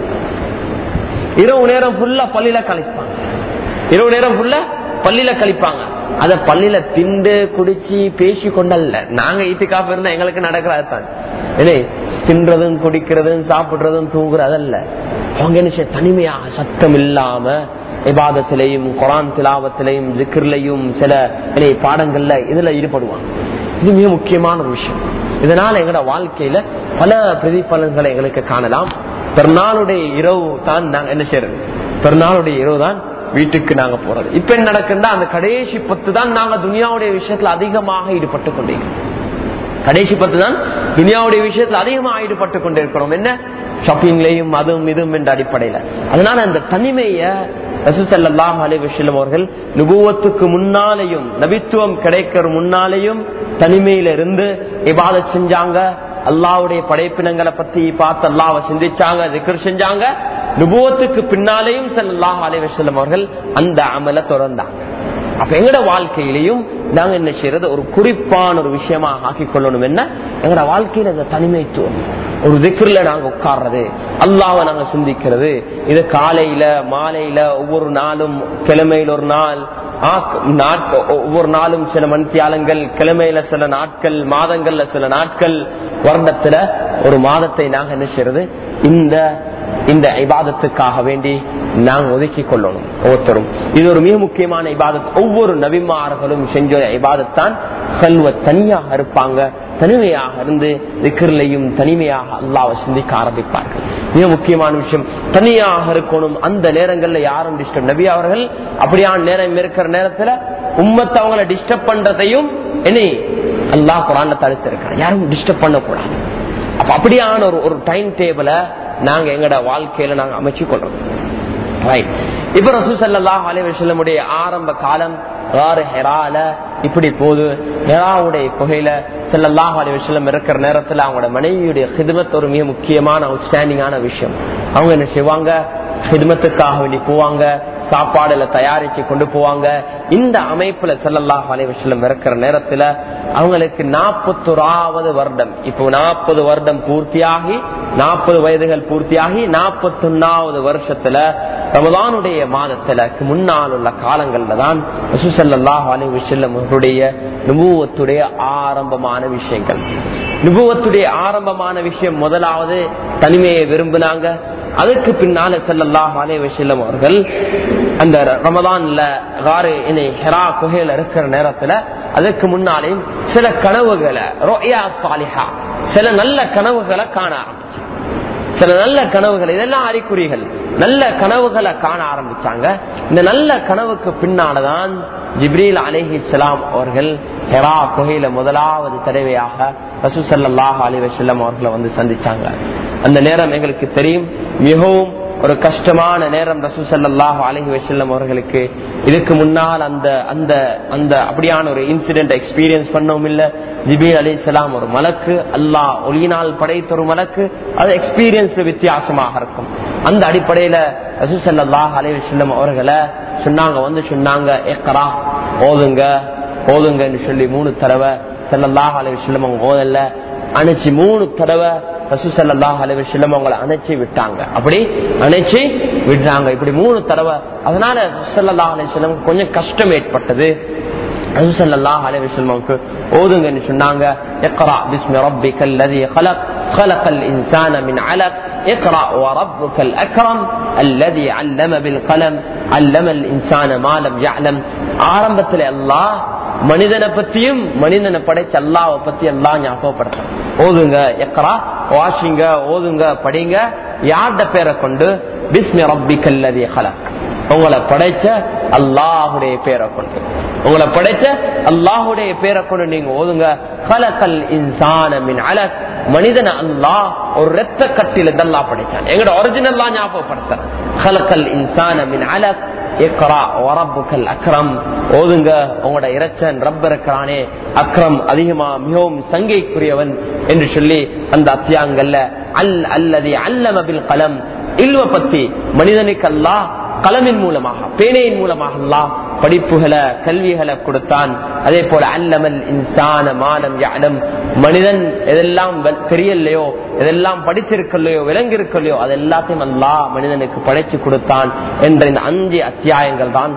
இரவு நேரம் ஃபுல்லா பள்ளியில கழிப்பாங்க இரவு நேரம் ஃபுல்லா பள்ளியில கழிப்பாங்க அத பள்ளியில திண்டு குடிச்சு பேசி கொண்டல்ல நாங்க ஈட்டுக்காப்பு இருந்தா எங்களுக்கு நடக்கிறது தான் தின்றதும் குடிக்கிறதும் சாப்பிடுறதும் தூங்குறது அல்ல அவங்க என்ன செய்ய தனிமையாக சத்தம் இல்லாம இபாதத்திலையும் குரான் திலாவத்திலையும் ஜிக்ரிலையும் சில இணை பாடங்கள்ல இதுல ஈடுபடுவாங்க இது மிக முக்கியமான ஒரு விஷயம் இதனால எங்களோட வாழ்க்கையில பல பிரதிபலன்களை எங்களுக்கு காணலாம் பெருநாளுடைய இரவு தான் நாங்க என்ன செய்யறது பெருநாளுடைய இரவு தான் வீட்டுக்கு நாங்க போறது இப்ப என்ன நடக்குன்னா அந்த கடைசி பத்து தான் நாங்க துனியாவுடைய விஷயத்துல அதிகமாக ஈடுபட்டு கொண்டிருக்கிறோம் கடைசி பத்து தான் துனியாவுடைய விஷயத்துல அதிகமாக ஈடுபட்டு கொண்டிருக்கிறோம் என்ன ஷாப்பிங்லையும் அதுவும் இதுவும் என்ற அடிப்படையில அதனால அந்த தனிமைய ரசூசல்லாஹ் அலிவசல்லம் அவர்கள் நுபுவத்துக்கு முன்னாலேயும் நபித்துவம் கிடைக்கிற முன்னாலேயும் தனிமையில இருந்து இபாத செஞ்சாங்க அல்லாவுடைய படைப்பினங்களை பத்தி பார்த்து அல்லாவை சிந்திச்சாங்க திக்கர் செஞ்சாங்க நுபுவத்துக்கு பின்னாலேயும் சல்லாஹ் அலிவசல்லம் அவர்கள் அந்த அமல தொடர்ந்தாங்க அப்ப எங்கட வாழ்க்கையிலையும் நாங்க என்ன செய்யறது ஒரு குறிப்பான ஒரு விஷயமா ஆக்கி கொள்ளணும் என்ன எங்கட வாழ்க்கையில இந்த தனிமைத்துவம் ஒரு திக்ரில நாங்க உட்கார்றது அல்லாவை நாங்க சிந்திக்கிறது இது காலையில மாலையில ஒவ்வொரு நாளும் கிழமையில ஒரு நாள் ஒவ்வொரு நாளும் சில மணித்தியாலங்கள் கிழமையில சில நாட்கள் மாதங்கள்ல சில நாட்கள் வருடத்துல ஒரு மாதத்தை நாங்க என்ன செய்யறது இந்த இந்த இபாதத்துக்காக வேண்டி நாங்க ஒதுக்கி கொள்ளணும் ஒவ்வொருத்தரும் இது ஒரு மிக முக்கியமான இபாதத் ஒவ்வொரு நபிமார்களும் செஞ்ச இபாதத்தான் கல்வ தனியாக இருப்பாங்க தனிமையாக இருந்து திக்கர்லையும் தனிமையாக அல்லாவை சிந்திக்க ஆரம்பிப்பார்கள் மிக முக்கியமான விஷயம் தனியாக இருக்கணும் அந்த நேரங்கள்ல யாரும் டிஸ்டர்ப் நபி அவர்கள் அப்படியான நேரம் இருக்கிற நேரத்துல உம்மத்தை அவங்களை டிஸ்டர்ப் பண்றதையும் என்ன அல்லாஹ் குரான்ல தடுத்திருக்கிறார் யாரும் டிஸ்டர்ப் பண்ணக்கூடாது அப்ப அப்படியான ஒரு ஒரு டைம் டேபிள நாங்க எங்கட வாழ்க்கையில நாங்க அமைச்சு கொள்றோம் இப்ப ரசூசல்லா அலைவசல்லமுடைய ஆரம்ப காலம் ஹெரால இப்படி போது ஹெராவுடைய குகையில செல்லல்லாஹ் அலைவசல்லம் இருக்கிற நேரத்துல அவங்களோட மனைவியுடைய ஹிதமத் ஒரு மிக முக்கியமான அவுட்ஸ்டாண்டிங்கான விஷயம் அவங்க என்ன செய்வாங்க ஹிதமத்துக்காக வேண்டி போவாங்க சாப்பாடுல தயாரிச்சு கொண்டு போவாங்க இந்த அமைப்புல செல்லல்லாஹ் அலைவசல்லம் இருக்கிற நேரத்துல அவங்களுக்கு நாற்பத்தொராவது வருடம் இப்போ நாற்பது வருடம் பூர்த்தியாகி நாற்பது வயதுகள் பூர்த்தியாகி நாற்பத்தி ஒன்னாவது வருஷத்துல ரமதானுடைய மாதத்துல முன்னால் உள்ள காலங்கள்ல தான் ரசூசல்லாஹ் அலைவசல்லம் அவருடைய நுபுவத்துடைய ஆரம்பமான விஷயங்கள் நுபுவத்துடைய ஆரம்பமான விஷயம் முதலாவது தனிமையை விரும்பினாங்க அதுக்கு பின்னால செல்லல்லாஹ் அலைவசல்லம் அவர்கள் அந்த ரமதான்ல காரு ஹெரா குகையில இருக்கிற நேரத்துல அதுக்கு முன்னாலே சில கனவுகளை சில நல்ல கனவுகளை காண ஆரம்பிச்சு சில நல்ல கனவுகள் இதெல்லாம் அறிகுறிகள் நல்ல கனவுகளை காண ஆரம்பிச்சாங்க இந்த நல்ல கனவுக்கு பின்னால்தான் ஜிப்ரீல் அலேஹி சலாம் அவர்கள் ஹெரா குகையில முதலாவது தடவையாக ரசூசல்லாஹ் அலி வசல்லம் அவர்களை வந்து சந்திச்சாங்க அந்த நேரம் எங்களுக்கு தெரியும் மிகவும் ஒரு கஷ்டமான நேரம் ரசூசல்லாஹ் அலஹி வசல்லம் அவர்களுக்கு இதுக்கு முன்னால் அந்த அந்த அந்த அப்படியான ஒரு இன்சிடென்ட் எக்ஸ்பீரியன்ஸ் பண்ணவும் இல்ல ஜிபீர் அலி சலாம் ஒரு மலக்கு அல்லாஹ் ஒளியினால் படைத்த ஒரு மலக்கு அது எக்ஸ்பீரியன்ஸ் வித்தியாசமாக இருக்கும் அந்த அடிப்படையில ரசூசல்லாஹ் அலி வசல்லம் அவர்களை சொன்னாங்க வந்து சொன்னாங்க எக்கரா ஓதுங்க ஓதுங்கன்னு சொல்லி மூணு தடவை செல்லல்லாஹ் அலி வசல்லம் அவங்க ஓதல்ல அணைச்சு மூணு தடவை ரசூசல்லாஹ் அலைவசல்லம் அவங்களை அணைச்சு விட்டாங்க அப்படி அணைச்சு விடுறாங்க இப்படி மூணு தடவை அதனால ரசூசல்லா அலைவசல்லம் கொஞ்சம் கஷ்டம் ஏற்பட்டது ரசூசல்லாஹ் அலைவசல்லமுக்கு ஓதுங்கன்னு சொன்னாங்க اقرا باسم ربك الذي خلق خلق الانسان من علق اقرا وربك الاكرم الذي علم بالقلم علم الانسان ما لم يعلم ஆரம்பத்தில் அல்லாஹ் மனிதனை பத்தியும் மனிதனை படைச்ச அல்லாவை பத்தி எல்லாம் ஞாபகப்படுத்த ஓதுங்க எக்கரா வாசிங்க ஓதுங்க படிங்க யார்ட பேரை கொண்டு பிஸ்மி ரப்பி கல்லதி ஹலக் உங்களை படைச்ச அல்லாஹுடைய பேரை கொண்டு உங்களை படைச்ச அல்லாஹுடைய பேரை கொண்டு நீங்க ஓதுங்க கலக்கல் இன்சான மின் அலக் மனிதன அல்லாஹ் ஒரு ரத்த கட்டில இதல்லா படைச்சான் எங்கட ஒரிஜினல்லா ஞாபகப்படுத்த கலக்கல் இன்சான மின் அலக் அக்ரம் ஓதுங்க உங்களோட இறைச்சன் ரப்ப இருக்கிறானே அக்ரம் அதிகமா மிகவும் சங்கைக்குரியவன் என்று சொல்லி அந்த அத்தியாங்கல்ல அல் அல்லது அல்லமபில் கலம் இல்வ பத்தி மனிதனுக்கு அல்லா கலமின் மூலமாக பேனையின் மூலமாக அல்லா படிப்புகளை கல்விகளை கொடுத்தான் அதே போல அல்லமல் இன்சான மானம் யானம் மனிதன் எதெல்லாம் தெரியலையோ எதெல்லாம் படிச்சிருக்கலையோ விளங்கிருக்கலையோ அது எல்லாத்தையும் அல்லா மனிதனுக்கு படைச்சு கொடுத்தான் என்ற இந்த அஞ்சு அத்தியாயங்கள் தான்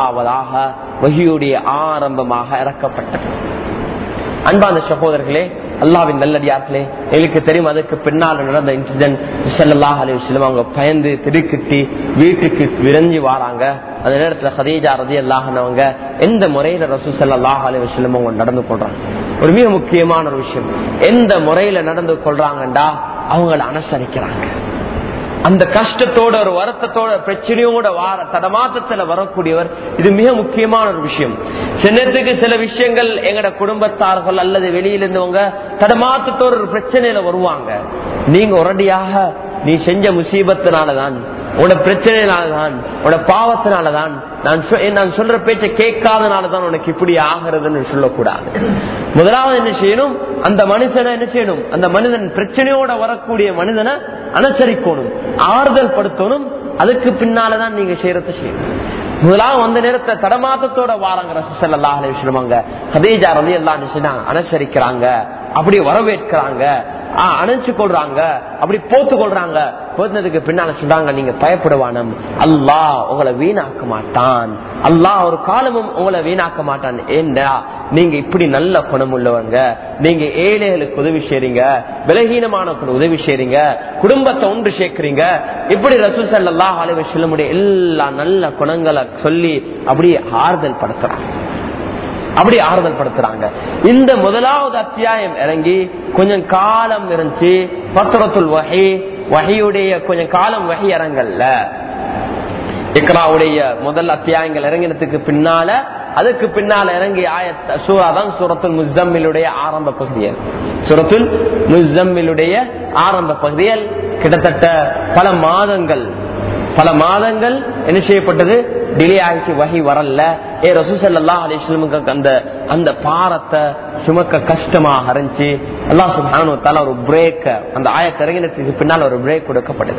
முதலாவதாக வகியுடைய ஆரம்பமாக இறக்கப்பட்டது அன்பான சகோதரர்களே அல்லாவின் நல்லடியார்களே எங்களுக்கு தெரியும் அதுக்கு பின்னால் நடந்த இன்சிடென்ட் செல்லல்லாஹ் அலி வஸ்லம் அவங்க பயந்து திடுக்கிட்டி வீட்டுக்கு விரைஞ்சி வராங்க அந்த நேரத்துல ஹதீஜா ரதி அல்லாஹனவங்க எந்த முறையில ரசூ சல்லாஹ் அலி வஸ்லம் அவங்க நடந்து கொள்றாங்க ஒரு மிக முக்கியமான ஒரு விஷயம் எந்த முறையில நடந்து கொள்றாங்கண்டா அவங்கள அனுசரிக்கிறாங்க அந்த கஷ்டத்தோட ஒரு வருத்தத்தோட பிரச்சனையோட வார தடமாத்தத்துல வரக்கூடியவர் இது மிக முக்கியமான ஒரு விஷயம் சின்னத்துக்கு சில விஷயங்கள் எங்கட குடும்பத்தார்கள் அல்லது வெளியில இருந்தவங்க தடமாத்தத்தோட ஒரு பிரச்சனையில வருவாங்க நீங்க உடனடியாக நீ செஞ்ச முசீபத்தினாலதான் உன்னோட பிரச்சனையினாலதான் உன்னோட பாவத்தினாலதான் நான் சொ- நான் சொல்ற பேச்சை கேட்காதனாலதான் உனக்கு இப்படி ஆகிறதுன்னு சொல்லக்கூடாது முதலாவது என்ன செய்யணும் அந்த மனுஷனை என்ன செய்யணும் அந்த மனிதன் பிரச்சனையோட வரக்கூடிய மனிதனை அனுசரிக்கணும் ஆறுதல் படுத்தணும் அதுக்கு பின்னாலதான் நீங்க செய்யறத செய்யணும் முதலாவது அந்த நேரத்தை தடமாத்தத்தோட வாரங்க ரசல்லாஹ் விஷயமாங்க ஹதீஜா ரதி எல்லாம் அனுசரிக்கிறாங்க அப்படி வரவேற்கிறாங்க ஆஹ் அணைச்சு கொள்றாங்க அப்படி போத்து கொள்றாங்க போத்துனதுக்கு பின்னால சொல்றாங்க நீங்க பயப்படுவானம் அல்லாஹ் உங்களை வீணாக்க மாட்டான் அல்லாஹ் ஒரு காலமும் உங்களை வீணாக்க மாட்டான் ஏண்டா நீங்க இப்படி நல்ல குணம் உள்ளவங்க நீங்க ஏழைகளுக்கு உதவி செய்றீங்க பலகீனமானவங்களுக்கு உதவி செய்றீங்க குடும்பத்தை ஒன்று சேர்க்கிறீங்க இப்படி ரசூல் ஸல்லல்லாஹு அலைஹி வஸல்லமுடைய எல்லா நல்ல குணங்களை சொல்லி அப்படியே ஆறுதல் படுத்துறாங்க அப்படி ஆறுதல் படுத்துறாங்க இந்த முதலாவது அத்தியாயம் இறங்கி கொஞ்சம் காலம் இருந்துச்சு பத்திரத்துல் வகை வகையுடைய கொஞ்சம் காலம் வகை இறங்கல்ல இக்ராவுடைய முதல் அத்தியாயங்கள் இறங்கினதுக்கு பின்னால அதுக்கு பின்னால இறங்கி ஆயத் சூரா தான் சூரத்துல் முஸ்தம்மிலுடைய ஆரம்ப பகுதியல் சூரத்துல் முஸ்தம்மிலுடைய ஆரம்ப பகுதியல் கிட்டத்தட்ட பல மாதங்கள் பல மாதங்கள் என்ன செய்யப்பட்டது டிலே ஆகிச்சு வகை வரல ஏ ரசூசல்லா அலிஸ்லமுக்கு அந்த அந்த பாரத்தை சுமக்க கஷ்டமாக இருந்துச்சு அல்லா சுபானு ஒரு பிரேக் அந்த ஆயத்தை இறங்கினதுக்கு பின்னால் ஒரு பிரேக் கொடுக்கப்படுது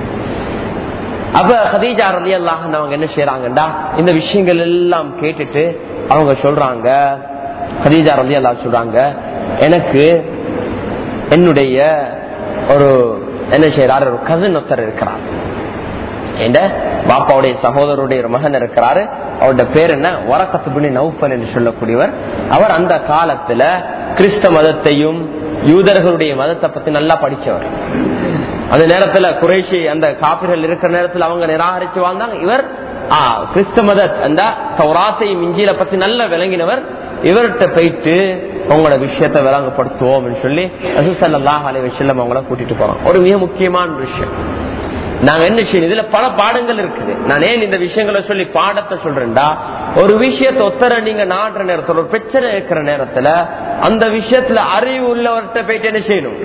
அப்ப ஹதீஜா ரலி அல்லாஹ் அவங்க என்ன செய்யறாங்கடா இந்த விஷயங்கள் எல்லாம் கேட்டுட்டு அவங்க சொல்றாங்க ஹதீஜா ரலி அல்லாஹ் சொல்றாங்க எனக்கு என்னுடைய ஒரு என்ன செய்யறாரு ஒரு கசின் ஒருத்தர் இருக்கிறார் என்ற பாப்பாவுடைய சகோதரருடைய ஒரு மகன் இருக்கிறாரு அவருடைய பேர் என்ன வரக்கத்து பின்னி நௌஃபல் என்று சொல்லக்கூடியவர் அவர் அந்த காலத்துல கிறிஸ்த மதத்தையும் யூதர்களுடைய மதத்தை பத்தி நல்லா படிச்சவர் அந்த நேரத்துல குறைஷி அந்த காப்பிர்கள் இருக்கிற நேரத்துல அவங்க நிராகரிச்சு வாழ்ந்தாங்க இவர் ஆ, கிறிஸ்த மத அந்த தௌராத்தையும் இஞ்சியில பத்தி நல்லா விளங்கினவர் இவர்கிட்ட போயிட்டு உங்களோட விஷயத்தை விளங்கப்படுத்துவோம் சொல்லி ரசூசல்லாஹ் அலை விஷயம் அவங்கள கூட்டிட்டு போறோம் ஒரு மிக முக்கியமான விஷயம் நாங்க என்ன செய்யணும் இதுல பல பாடங்கள் இருக்குது நான் ஏன் இந்த விஷயங்களை சொல்லி பாடத்தை சொல்றேன்டா ஒரு விஷயத்தை ஒத்தர நீங்க நாடுற நேரத்துல ஒரு பிரச்சனை இருக்கிற நேரத்துல அந்த விஷயத்துல அறிவு உள்ளவர்கிட்ட போயிட்டு என்ன செய்யணும்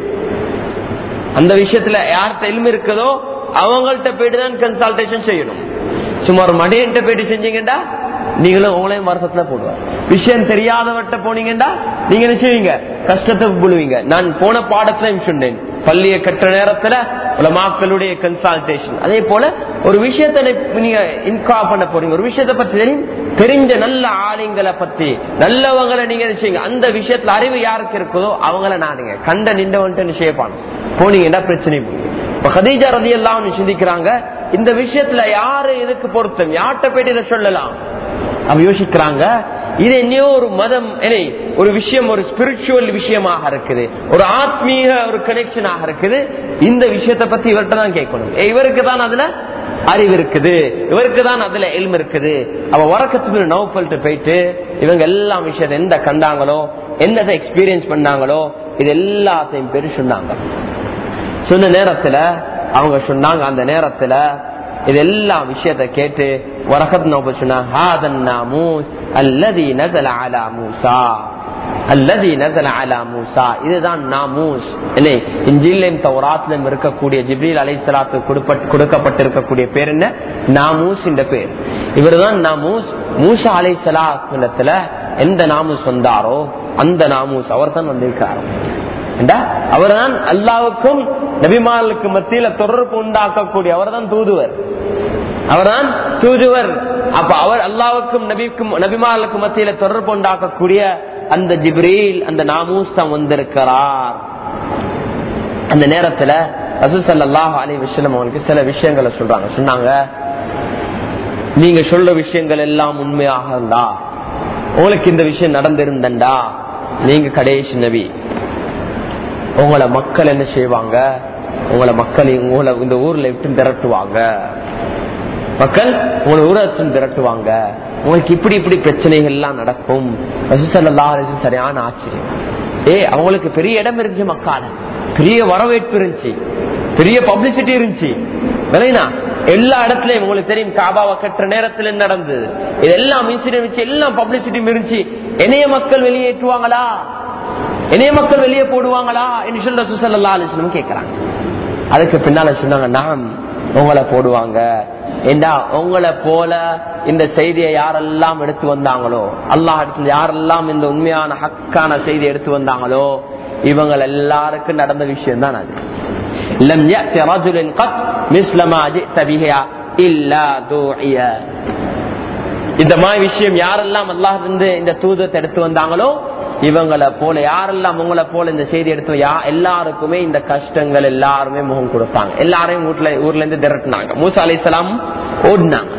அந்த விஷயத்துல யார்கிட்ட எலும்பு இருக்குதோ அவங்கள்ட்ட போயிட்டு தான் கன்சல்டேஷன் செய்யணும் சும்மா ஒரு மடியன்ட்ட போயிட்டு செஞ்சீங்கடா நீங்களும் உங்களையும் வருஷத்துல போடுவார் விஷயம் தெரியாதவர்கிட்ட போனீங்கடா நீங்க என்ன செய்வீங்க கஷ்டத்தை புழுவீங்க நான் போன பாடத்திலையும் சொன்னேன் பள்ளியை கட்டுற நேரத்துல உலமாக்களுடைய கன்சல்டேஷன் அதே போல ஒரு விஷயத்தை நீங்க இன்கா பண்ண போறீங்க ஒரு விஷயத்தை பத்தி தெரியும் தெரிஞ்ச நல்ல ஆளுங்களை பத்தி நல்லவங்களை நீங்க என்ன செய்யுங்க அந்த விஷயத்துல அறிவு யாருக்கு இருக்குதோ அவங்கள நாடுங்க கண்ட நின்றவன்ட்டு நிச்சயப்பான் போனீங்கன்னா பிரச்சனை போகும். இப்ப கதீஜா ரதி எல்லாம் சிந்திக்கிறாங்க இந்த விஷயத்துல யாரு எதுக்கு பொருத்தம் யார்கிட்ட போயிட்டு இதை சொல்லலாம் அவ யோசிக்கிறாங்க இது என்னையோ ஒரு மதம் என்னை ஒரு விஷயம் ஒரு ஸ்பிரிச்சுவல் விஷயமாக இருக்குது ஒரு ஆத்மீக ஒரு கனெக்ஷனாக இருக்குது இந்த விஷயத்தை பத்தி இவர்கிட்ட தான் கேட்கணும் ஏ, இவருக்கு தான் அதுல அறிவு இருக்குது இவருக்கு தான் அதுல எல்ம் இருக்குது அவ உறக்கத்துக்கு நோப்பல்ட்டு போயிட்டு இவங்க எல்லா விஷயத்தை எந்த கண்டாங்களோ என்னதை எக்ஸ்பீரியன்ஸ் பண்ணாங்களோ இது எல்லாத்தையும் பேரு சொன்னாங்க சொன்ன நேரத்துல அவங்க சொன்னாங்க அந்த நேரத்துல இது எல்லா விஷயத்த கேட்டு வரகத் நோப அல்லதி நசல அலா மூசா அல்லதி நசல அலா மூசா இதுதான் நாமூஸ் என்ன இஞ்சிலையும் தௌராத்திலும் இருக்கக்கூடிய ஜிப்ரீல் அலை சலாத்து கொடுக்கப்பட்டிருக்கக்கூடிய பேர் என்ன நாமூஸ் என்ற பேர் இவர்தான் நாமூஸ் மூசா அலை சலாத்துல எந்த நாமூஸ் வந்தாரோ அந்த நாமூஸ் அவர் தான் வந்திருக்காரோ அவர்தான் அல்லாவுக்கும் நபிமாலுக்கு மத்தியில தொடர்பு உண்டாக்கக்கூடிய அவர் தான் தூதுவர் அவர்தான் தூதுவர் அப்ப அவர் அல்லாவுக்கும் நபிக்கும் நபிமாலுக்கு மத்தியில தொடர்பு உண்டாக்கக்கூடிய அந்த ஜிப்ரீல் அந்த நாமூஸ் தான் வந்திருக்கிறார் அந்த நேரத்துல ரசூசல்லாஹ் அலி விஷயம் அவங்களுக்கு சில விஷயங்களை சொல்றாங்க சொன்னாங்க நீங்க சொல்ற விஷயங்கள் எல்லாம் உண்மையாக இருந்தா உங்களுக்கு இந்த விஷயம் நடந்திருந்தா நீங்க கடைசி நபி உங்களை மக்கள் என்ன செய்வாங்க உங்களை மக்கள் உங்களை இந்த ஊர்ல விட்டு திரட்டுவாங்க மக்கள் உங்களை ஊரத்தின் திரட்டுவாங்க உங்களுக்கு இப்படி இப்படி பிரச்சனைகள் எல்லாம் நடக்கும் ரசூசல்லா அலிஸ்லாம் சரியான ஆச்சரியம் ஏ அவங்களுக்கு பெரிய இடம் இருந்துச்சு மக்கால பெரிய வரவேற்பு இருந்துச்சு பெரிய பப்ளிசிட்டி இருந்துச்சு விளைனா எல்லா இடத்துலயும் உங்களுக்கு தெரியும் காபாவை கட்டுற நேரத்துல என்ன நடந்தது இதெல்லாம் இன்சிடென்ட் வச்சு எல்லாம் பப்ளிசிட்டி இருந்துச்சு என்னைய மக்கள் வெளியேற்றுவாங்களா என்னைய மக்கள் வெளியே போடுவாங்களா என்று சொல்ல சுசல்லா அலிஸ்லம் கேட்கிறாங்க அதுக்கு பின்னால சொன்னாங்க நாம் உங்களை போடுவாங்க ஏண்டா உங்களை போல இந்த செய்தியை யாரெல்லாம் எடுத்து வந்தாங்களோ அல்லாஹ் இடத்துல யாரெல்லாம் இந்த உண்மையான ஹக்கான செய்தி எடுத்து வந்தாங்களோ இவங்க எல்லாருக்கும் நடந்த விஷயம் தான் அது لم يأتي رجل قط مثل ما جئت به إلا دعي இந்த மாதிரி விஷயம் யாரெல்லாம் அல்லாஹ் இருந்து இந்த தூதத்தை எடுத்து வந்தாங்களோ இவங்களை போல யாரெல்லாம் உங்களை போல இந்த செய்தி எடுத்து யா எல்லாருக்குமே இந்த கஷ்டங்கள் எல்லாருமே முகம் கொடுத்தாங்க எல்லாரையும் வீட்டுல ஊர்ல இருந்து திரட்டினாங்க மூசா அலி இஸ்லாம் ஓடினாங்க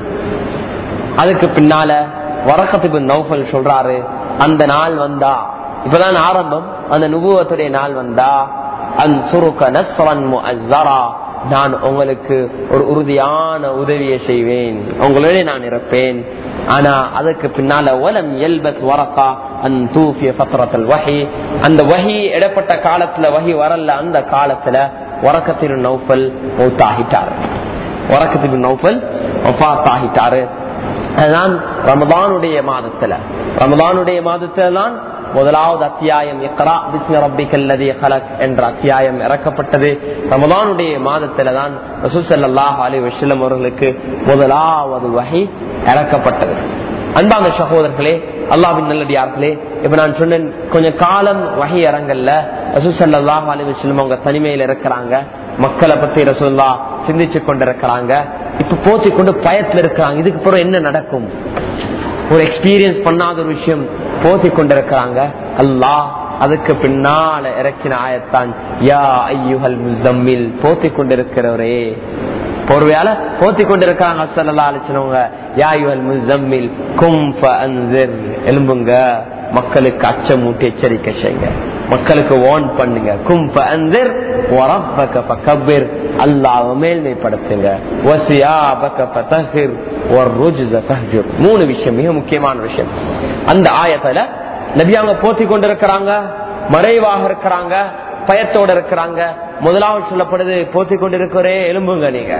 அதுக்கு பின்னால வரக்கத்துக்கு நௌஃபல் சொல்றாரு அந்த நாள் வந்தா இப்பதான் ஆரம்பம் அந்த நுபுவத்துடைய நாள் வந்தா அன் சுருக்க நஸ்ரன் முஅஸ்ஸரா நான் உங்களுக்கு ஒரு உறுதியான உதவியை செய்வேன் உங்களோட நான் இருப்பேன் ஆனா அதுக்கு பின்னால ஒலம் எல்பத் வரக்கா அன் தூஃபிய பத்திரத்தில் வகி அந்த வகி இடப்பட்ட காலத்துல வகி வரல அந்த காலத்துல வரக்கத்தின் நௌஃபல் மௌத்தாகிட்டாரு வரக்கத்தின் நௌஃபல் ஆகிட்டாரு அதுதான் ரமதானுடைய மாதத்துல ரமதானுடைய மாதத்துல தான் முதலாவது அத்தியாயம் இக்ரா பிஸ்மி ரப்பிக்கல்லதி ஹலக் என்ற அத்தியாயம் இறக்கப்பட்டது ரமதானுடைய மாதத்துல தான் ரசூசல்லாஹ் அலி வசல்லம் அவர்களுக்கு முதலாவது வகை இறக்கப்பட்டது அன்பான சகோதரர்களே அல்லாவின் நல்லடியார்களே இப்ப நான் சொன்னேன் கொஞ்சம் காலம் வகை இறங்கல்ல ரசூசல்லாஹ் அலி வசல்லம் அவங்க தனிமையில இருக்கிறாங்க மக்களை பத்தி ரசூல்லா சிந்திச்சு கொண்டிருக்கிறாங்க இப்ப போத்தி கொண்டு பயத்துல இருக்கிறாங்க இதுக்கு பிறகு என்ன நடக்கும் ஒரு எக்ஸ்பீரியன்ஸ் பண்ணாத ஒரு விஷயம் போத்தி கொண்டிருக்கிறாங்க அல்லாஹ் அதுக்கு பின்னால இறக்கின ஆயத்தான் யா ஐயுஹல் முசம்மில் போத்தி கொண்டிருக்கிறவரே ஒருவேளை போத்தி கொண்டிருக்கிறாங்க சல்லா அலிச்சனவங்க யா ஐயுஹல் முசம்மில் கும்ப அன்சிர் எலும்புங்க மக்களுக்கு அச்சமூட்டி எச்சரிக்கை செய்யுங்க மக்களுக்கு வார்ன் பண்ணுங்க கும்ப அன்சிர் வரப்பக பக்கபிர் அல்லாஹ் மேல்மைப்படுத்துங்க வசியாபக ஃபதஹிர் வர்ருஜ்ஸ ஃபஹ்ஜுர் மூணு விஷயம் மிக முக்கியமான விஷயம் அந்த ஆயத்துல நபி அவங்க போத்தி கொண்டிருக்கிறாங்க மறைவாக இருக்கிறாங்க பயத்தோட இருக்கிறாங்க முதலாவது சொல்லப்படுது போத்தி கொண்டிருக்கிறே எலும்புங்க நீங்க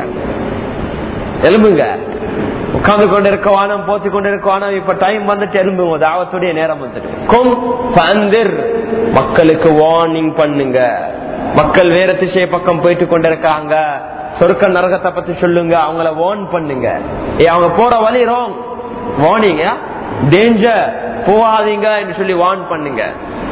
எலும்புங்க உட்கார்ந்து கொண்டிருக்க வானம் போத்தி கொண்டிருக்க வானம் இப்ப டைம் வந்துட்டு எலும்புங்க தாவத்துடைய நேரம் வந்துட்டு கும் ஃபந்திர் மக்களுக்கு வார்னிங் பண்ணுங்க மக்கள் வேற திசை பக்கம் போயிட்டு கொண்டிருக்காங்க சொர்க்க நரகத்தை பத்தி சொல்லுங்க அவங்கள வார்ன் பண்ணுங்க ஏ அவங்க போற வழி ராங் வார்னிங் டேஞ்சர் போகாதீங்க என்று சொல்லி வார்ன் பண்ணுங்க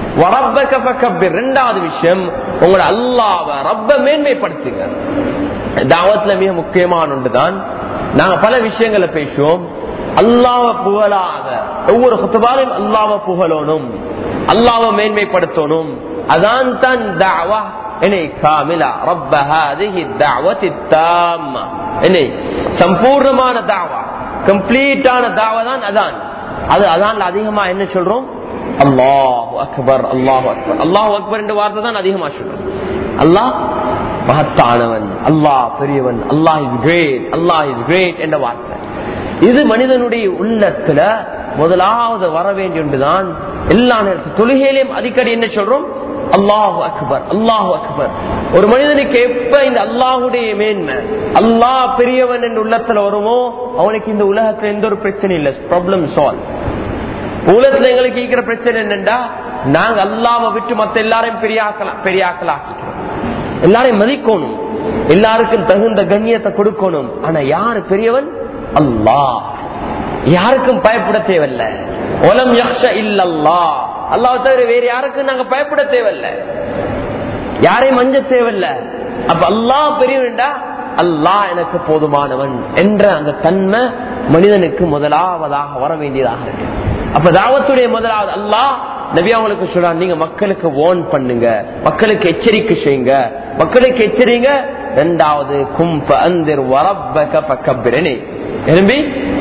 ரெண்டாவது விஷயம் உங்களோட அல்லாவ ரப்ப மேன்மைப்படுத்துங்க தாவத்துல மிக முக்கியமான ஒன்றுதான் நாங்க பல விஷயங்களை பேசுவோம் அல்லாவ புகழாக ஒவ்வொரு குத்துபாலும் அல்லாவ புகழணும் அல்லாவ மேன்மைப்படுத்தணும் அதான் தான் தாவா என்னை காமிலா ரப்ப ஹாதிஹி தாவத்தி தாம்மா என்னை சம்பூர்ணமான தாவா கம்ப்ளீட்டான தாவா தான் அதான் அது அதான் அதிகமா என்ன சொல்றோம் அல்லாஹ் அக்பர் அல்லாஹ் அக்பர் அல்லாஹ் அக்பர் என்ற வார்த்தை தான் அதிகமா சொல்றோம் அல்லாஹ் மகத்தானவன் அல்லாஹ் பெரியவன் Allah is great Allah is great என்ற வார்த்தை இது மனிதனுடைய உள்ளத்துல முதலாவது வர வேண்டிய ஒன்றுதான் எல்லா நேரத்தில் தொழுகையிலையும் அடிக்கடி என்ன சொல்றோம் அல்லாஹு அக்பர் அல்லாஹு அக்பர் ஒரு மனிதனுக்கு எப்ப இந்த அல்லாஹுடைய மேன்மை அல்லாஹ் பெரியவன் என்ற உள்ளத்துல வருமோ அவனுக்கு இந்த உலகத்துல எந்த ஒரு பிரச்சனை இல்லை ப்ராப்ளம் சால்வ் உலகத்துல எங்களுக்கு இருக்கிற பிரச்சனை என்னண்டா நாங்க அல்லாம விட்டு மத்த எல்லாரையும் பெரியாக்கலாம் பெரியாக்கலாக்கிக்கிறோம் எல்லாரையும் மதிக்கணும் எல்லாருக்கும் தகுந்த கண்ணியத்தை கொடுக்கணும் ஆனா யாரு பெரியவன் அல்லாஹ் யாருக்கும் பயப்பட தேவையில்லை ஒலம் யக்ஷ இல்லல்லா அல்லாஹ் தவிர வேற யாருக்கும் நாங்க பயப்பட தேவையில்லை யாரையும் மஞ்ச தேவையில்லை அப்ப அல்லாஹ் பெரியவன்டா அல்லாஹ் எனக்கு போதுமானவன் என்ற அந்த தன்மை மனிதனுக்கு முதலாவதாக வர வேண்டியதாக இருக்கு அப்ப தாவத்துடைய முதலாவது அல்லாஹ் நபி அவங்களுக்கு சொல்றான் நீங்க மக்களுக்கு ஓன் பண்ணுங்க மக்களுக்கு எச்சரிக்கை செய்யுங்க மக்களுக்கு எச்சரிங்க இரண்டாவது கும்ப அந்திர் வரப்பக பக்கபிரனே எழும்பி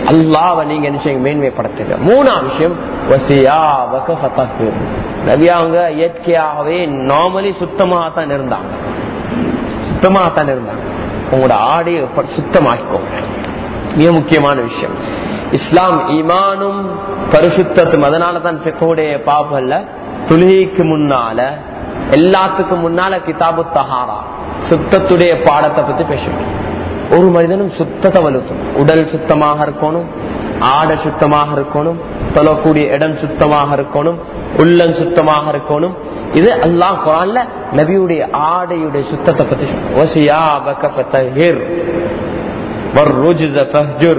அல்லாவை நீங்க என்ன செய்யுங்க மேன்மைப்படுத்துங்க மூணாம் விஷயம் வசியாவக ஃபதஹிர். நபி அவங்க இயற்கையாகவே நார்மலி சுத்தமாக தான் இருந்தாங்க சுத்தமாக தான் இருந்தாங்க உங்களோட ஆடையை ப- சுத்தமாக்கிக்கோங்க மிக முக்கியமான விஷயம் இஸ்லாம் ஈமானும் பரிசுத்தத்தும் அதனால தான் செக்கோடைய பாபல்ல துளிக்கு முன்னால எல்லாத்துக்கும் முன்னால கிதாபு தஹாரா சுத்தத்துடைய பாடத்தை பத்தி பேசணும் ஒரு மனிதனும் சுத்தத்தை வலுத்தும் உடல் சுத்தமாக இருக்கணும் ஆடை சுத்தமாக இருக்கணும் தொழக்கூடிய இடம் சுத்தமாக இருக்கணும் உள்ளம் சுத்தமாக இருக்கணும் இது அல்லாஹ் குரான்ல நபியுடைய ஆடையுடைய சுத்தத்தை பத்தி சொல்லும். வசியாபக ஃபதஹிர் வர்ருஜ்ஸ ஃபஹ்ஜுர்.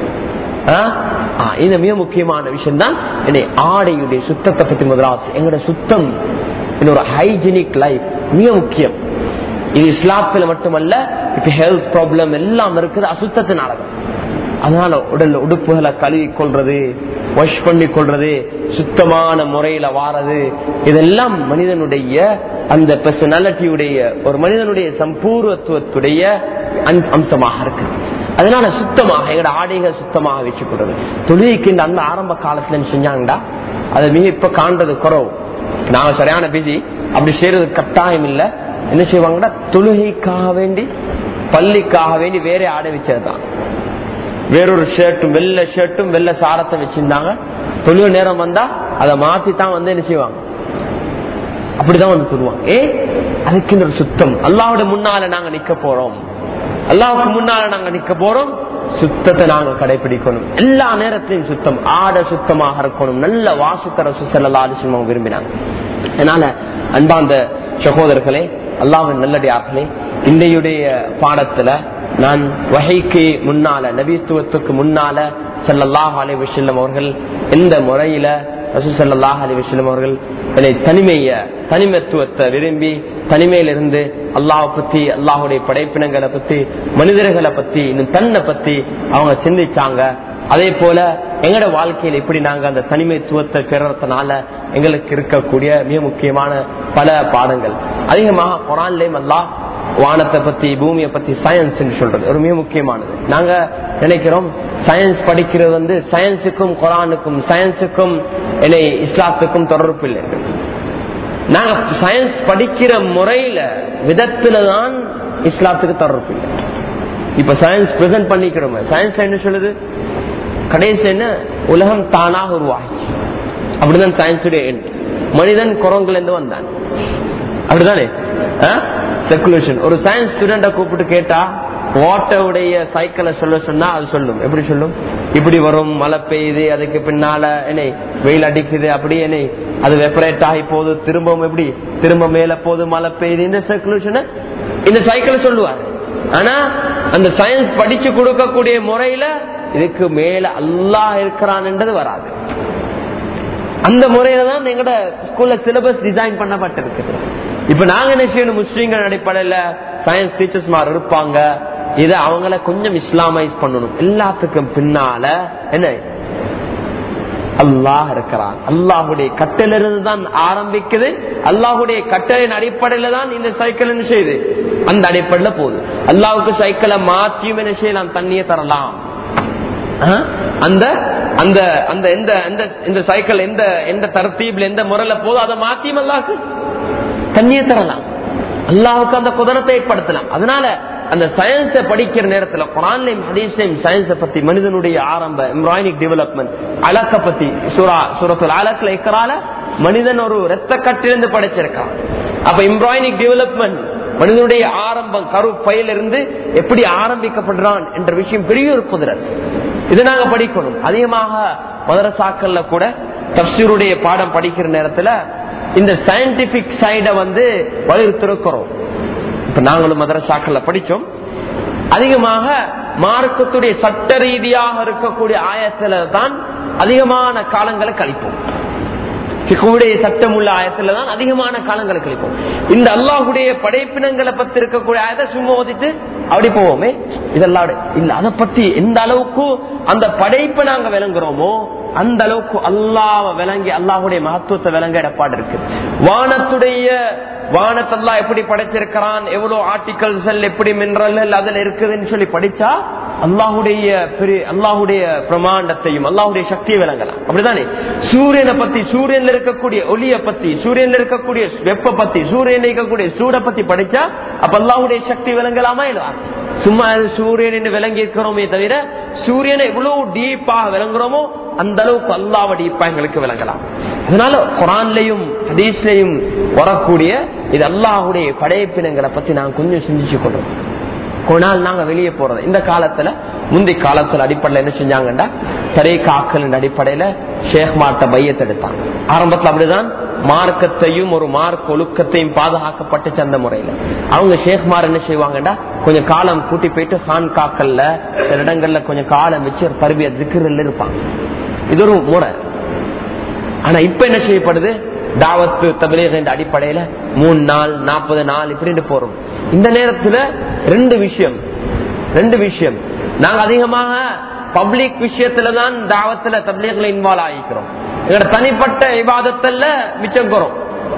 ஆ? ஆ, இது மிக முக்கியமான விஷயம் தான் ஆடையுடைய சுத்தத்தை பத்தி முதலாவது எங்களோட சுத்தம் இன்னொரு ஹைஜீனிக் லைஃப் மிக முக்கியம் இது இஸ்லாத்துல மட்டுமல்ல இப்ப ஹெல்த் ப்ராப்ளம் எல்லாம் இருக்குது அசுத்தத்தினால தான். அதனால உடல் உடுப்புகளை கழுவி கொள்றது வாஷ் பண்ணி கொள்றது சுத்தமான முறையில வாரது இதெல்லாம் மனிதனுடைய அந்த பர்சனாலிட்டியுடைய ஒரு மனிதனுடைய சம்பூர்வத்துவத்துடைய அம்- அம்சமாக இருக்கு அதனால சுத்தமாக எங்களோட ஆடைகள் சுத்தமாக வச்சுக்கிறது தொழுகைக்கு இந்த அந்த ஆரம்ப காலத்துல என்ன செஞ்சாங்கடா அதை மிக இப்ப காண்றது குறவு நாங்க சரியான பிஸி அப்படி செய்யறது கட்டாயம் இல்ல என்ன செய்வாங்கன்னா தொழுகைக்காக வேண்டி பள்ளிக்காக வேண்டி வேற ஆடை வச்சதுதான் வேறொரு ஷர்ட்டும் வெள்ளை ஷர்ட்டும் வெள்ளை சாரத்தை வச்சிருந்தாங்க தொழுக நேரம் வந்தா அதை மாத்தி தான் வந்து என்ன செய்வாங்க அப்படிதான் வந்து சொல்லுவாங்க ஏ அதுக்கு ஒரு சுத்தம் அல்லாவோட முன்னால நாங்க நிக்க போறோம் அல்லாவுக்கு முன்னால நாங்க நிக்க போறோம் சுத்தத்தை நாங்க கடைபிடிக்கணும் எல்லா நேரத்திலையும் சுத்தம் ஆடை சுத்தமாக இருக்கணும் நல்ல வாசுத்தர சுசல்லா அதிசயமாக விரும்பினாங்க அதனால அன்பாந்த சகோதரர்களே அல்லாவின் நல்லடியார்களே இன்றையுடைய பாடத்துல நான் வகைக்கு முன்னால நபித்துவத்துக்கு முன்னால ஸல்லல்லாஹு அலைஹி வஸல்லம் அவர்கள் எந்த முறையில ரசூல் ஸல்லல்லாஹு அலைஹி வஸல்லம் அவர்கள் என்னை தனிமைய தனிமத்துவத்தை விரும்பி தனிமையிலிருந்து அல்லாஹ் பத்தி அல்லாஹுடைய படைப்பினங்களை பத்தி மனிதர்களை பத்தி இன்னும் தன்னை பத்தி அவங்க சிந்திச்சாங்க அதே போல எங்களோட வாழ்க்கையில் எப்படி நாங்க அந்த தனிமைத்துவத்தை பெறறதுனால எங்களுக்கு இருக்கக்கூடிய மிக முக்கியமான பல பாடங்கள் அதிகமாக குரான்லேயும் அல்லாஹ் வானத்தை பத்தி பூமியை பத்தி சயின்ஸ் சொல்றது ஒரு மிக முக்கியமானது நாங்க நினைக்கிறோம் சயின்ஸ் படிக்கிறது வந்து சயின்ஸுக்கும் குரானுக்கும் சயின்ஸுக்கும் என்னை இஸ்லாத்துக்கும் தொடர்பு இல்லை நாங்க சயின்ஸ் படிக்கிற முறையில விதத்துல தான் இஸ்லாத்துக்கு தொடர்பு இல்லை இப்ப சயின்ஸ் பிரசன்ட் பண்ணிக்கிறோம் சயின்ஸ் என்ன சொல்லுது கடைசி என்ன உலகம் தானாக உருவாச்சு அப்படிதான் சயின்ஸுடைய end. மனிதன் குரங்குல இருந்து வந்தான் அப்படிதானே செக்குலேஷன் ஒரு சயின்ஸ் ஸ்டூடெண்ட கூப்பிட்டு கேட்டா வாட்டருடைய சைக்கிளை சொல்ல சொன்னா அது சொல்லும் எப்படி சொல்லும் இப்படி வரும் மழை பெய்யுது அதுக்கு பின்னால என்ன வெயில் அடிக்குது அப்படி என்ன அது வெப்பரேட் ஆகி போகுது திரும்பவும் எப்படி திரும்ப மேல போகுது மழை பெய்யுது இந்த சர்க்குலேஷனை இந்த சைக்கிள் சொல்லுவாரு ஆனா அந்த சயின்ஸ் படிச்சு கொடுக்கக்கூடிய முறையில இதுக்கு மேல அல்லாஹ் இருக்கிறான்ன்றது வராது அந்த முறையில தான் எங்கட ஸ்கூல்ல சிலபஸ் டிசைன் பண்ணப்பட்டிருக்கு இப்ப நாங்க என்ன செய்யணும் முஸ்லீம்கள் அடிப்படையில சயின்ஸ் டீச்சர்ஸ் மாதிரி இருப்பாங்க இத அவங்கள கொஞ்சம் இஸ்லாமைஸ் பண்ணணும் எல்லாத்துக்கும் பின்னால என்ன அல்லாஹ் இருக்கிறான் அல்லாஹுடைய கட்டளிலிருந்து தான் ஆரம்பிக்குது அல்லாஹுடைய கட்டளையின் அடிப்படையில தான் இந்த சைக்கிள் என்ன செய்யுது அந்த அடிப்படையில போகுது அல்லாவுக்கு சைக்கிளை மாற்றியும் என்ன செய்யலாம் தண்ணியை தரலாம் ஆஹ்? அந்த அந்த அந்த எந்த எந்த இந்த சைக்கிள் எந்த எந்த தரத்தீப்ல எந்த முறையில போதும் அதை மாத்தியும் அல்லாவுக்கு தண்ணியை தரலாம் அல்லாவுக்கு அந்த குதிரத்தை ஏற்படுத்தலாம் அதனால அந்த சயின்ஸை படிக்கிற நேரத்துல குரான்லையும் ஹதீஸ்லையும் சயின்ஸை பத்தி மனிதனுடைய ஆரம்ப எம்ப்ராய்னிக் டெவலப்மெண்ட் அலக்க பத்தி சுரா சுரத்துல அலக்கல இக்கறால மனிதன் ஒரு ரத்த கட்டிலிருந்து படைச்சிருக்கான் அப்ப எம்ப்ராய்னிக் டெவலப்மெண்ட் மனிதனுடைய ஆரம்பம் கரு பயிலிருந்து எப்படி ஆரம்பிக்கப்படுறான் என்ற விஷயம் பெரிய ஒரு குதிரத் இது நாங்க படிக்கணும் அதிகமாக மதரசாக்கள்ல கூட தப்சீருடைய பாடம் படிக்கிற நேரத்துல இந்த சயின்டிபிக் சைட வந்து வலியுறுத்திருக்கிறோம் இப்ப நாங்களும் மதரசாக்கள்ல படிச்சோம் அதிகமாக மார்க்கத்துடைய சட்ட ரீதியாக இருக்கக்கூடிய ஆயத்துல தான் அதிகமான காலங்களை கழிப்போம் பிக்குடைய சட்டம் உள்ள ஆயத்துல தான் அதிகமான காலங்களை கழிப்போம் இந்த அல்லாஹுடைய படைப்பினங்களை பத்தி இருக்கக்கூடிய ஆயத்தை சும்மா ஓதிட்டு அப்படி போவோமே இதெல்லாம் இல்ல அதை பத்தி எந்த அளவுக்கு அந்த படைப்பை நாங்க விளங்குறோமோ அந்த அளவுக்கு அல்லாஹ் விளங்கி அல்லாஹுடைய மகத்துவத்தை விளங்க இடப்பாடு இருக்கு வானத்துடைய வானத்தல்லா எப்படி படைச்சிருக்கிறான் எவ்வளவு ஆர்டிகல்ஸ் எப்படி மினரல் அதுல இருக்குதுன்னு சொல்லி படிச்சா அல்லாஹுடைய பெரிய அல்லாஹுடைய பிரமாண்டத்தையும் அல்லாஹுடைய சக்தியை விளங்கலாம் அப்படிதானே சூரியனை பத்தி சூரியன்ல இருக்கக்கூடிய ஒளிய பத்தி சூரியன்ல இருக்கக்கூடிய வெப்ப பத்தி சூரியன் இருக்கக்கூடிய சூட பத்தி படிச்சா அப்ப அல்லாஹுடைய சக்தி விளங்கலாமா இல்லவா சும்மா அது சூரியன் என்று விளங்கி இருக்கிறோமே தவிர சூரியனை எவ்வளவு டீப்பாக விளங்குறோமோ அந்த அளவுக்கு அல்லாவ டீப்பா எங்களுக்கு விளங்கலாம் அதனால குரான்லயும் ஹதீஸ்லயும் வரக்கூடிய இது அல்லாஹுடைய படைப்பினங்களை பத்தி நான் கொஞ்சம் சிந்திச்சு கொள்றோம் கொஞ்ச நாள் நாங்க வெளியே போறது இந்த காலத்துல முந்தி காலத்துல அடிப்படையில என்ன செஞ்சாங்கன்னா தரை காக்கல் அடிப்படையில ஷேக் மாட்ட பையத்தை எடுத்தாங்க ஆரம்பத்துல அப்படிதான் மார்க்கத்தையும் ஒரு மார்க் ஒழுக்கத்தையும் பாதுகாக்கப்பட்டுச்சு அந்த முறையில அவங்க ஷேக்மார் என்ன செய்வாங்கடா கொஞ்சம் காலம் கூட்டி போயிட்டு ஹான் காக்கல்ல சில இடங்கள்ல கொஞ்சம் காலம் வச்சு ஒரு தருவிய திக்கிரில் இருப்பாங்க இது ஒரு முறை ஆனா இப்ப என்ன செய்யப்படுது தாவத்து தபிலீக என்ற அடிப்படையில மூணு நாள் நாற்பது நாள் இப்படின்னு போறோம் இந்த நேரத்துல ரெண்டு விஷயம் ரெண்டு விஷயம் நாங்க அதிகமாக பப்ளிக் விஷயத்துலதான் தாவத்துல தபிலீகளை இன்வால்வ் ஆகிக்கிறோம் எங்களோட தனிப்பட்ட விவாதத்துல மிச்சம் குறோம்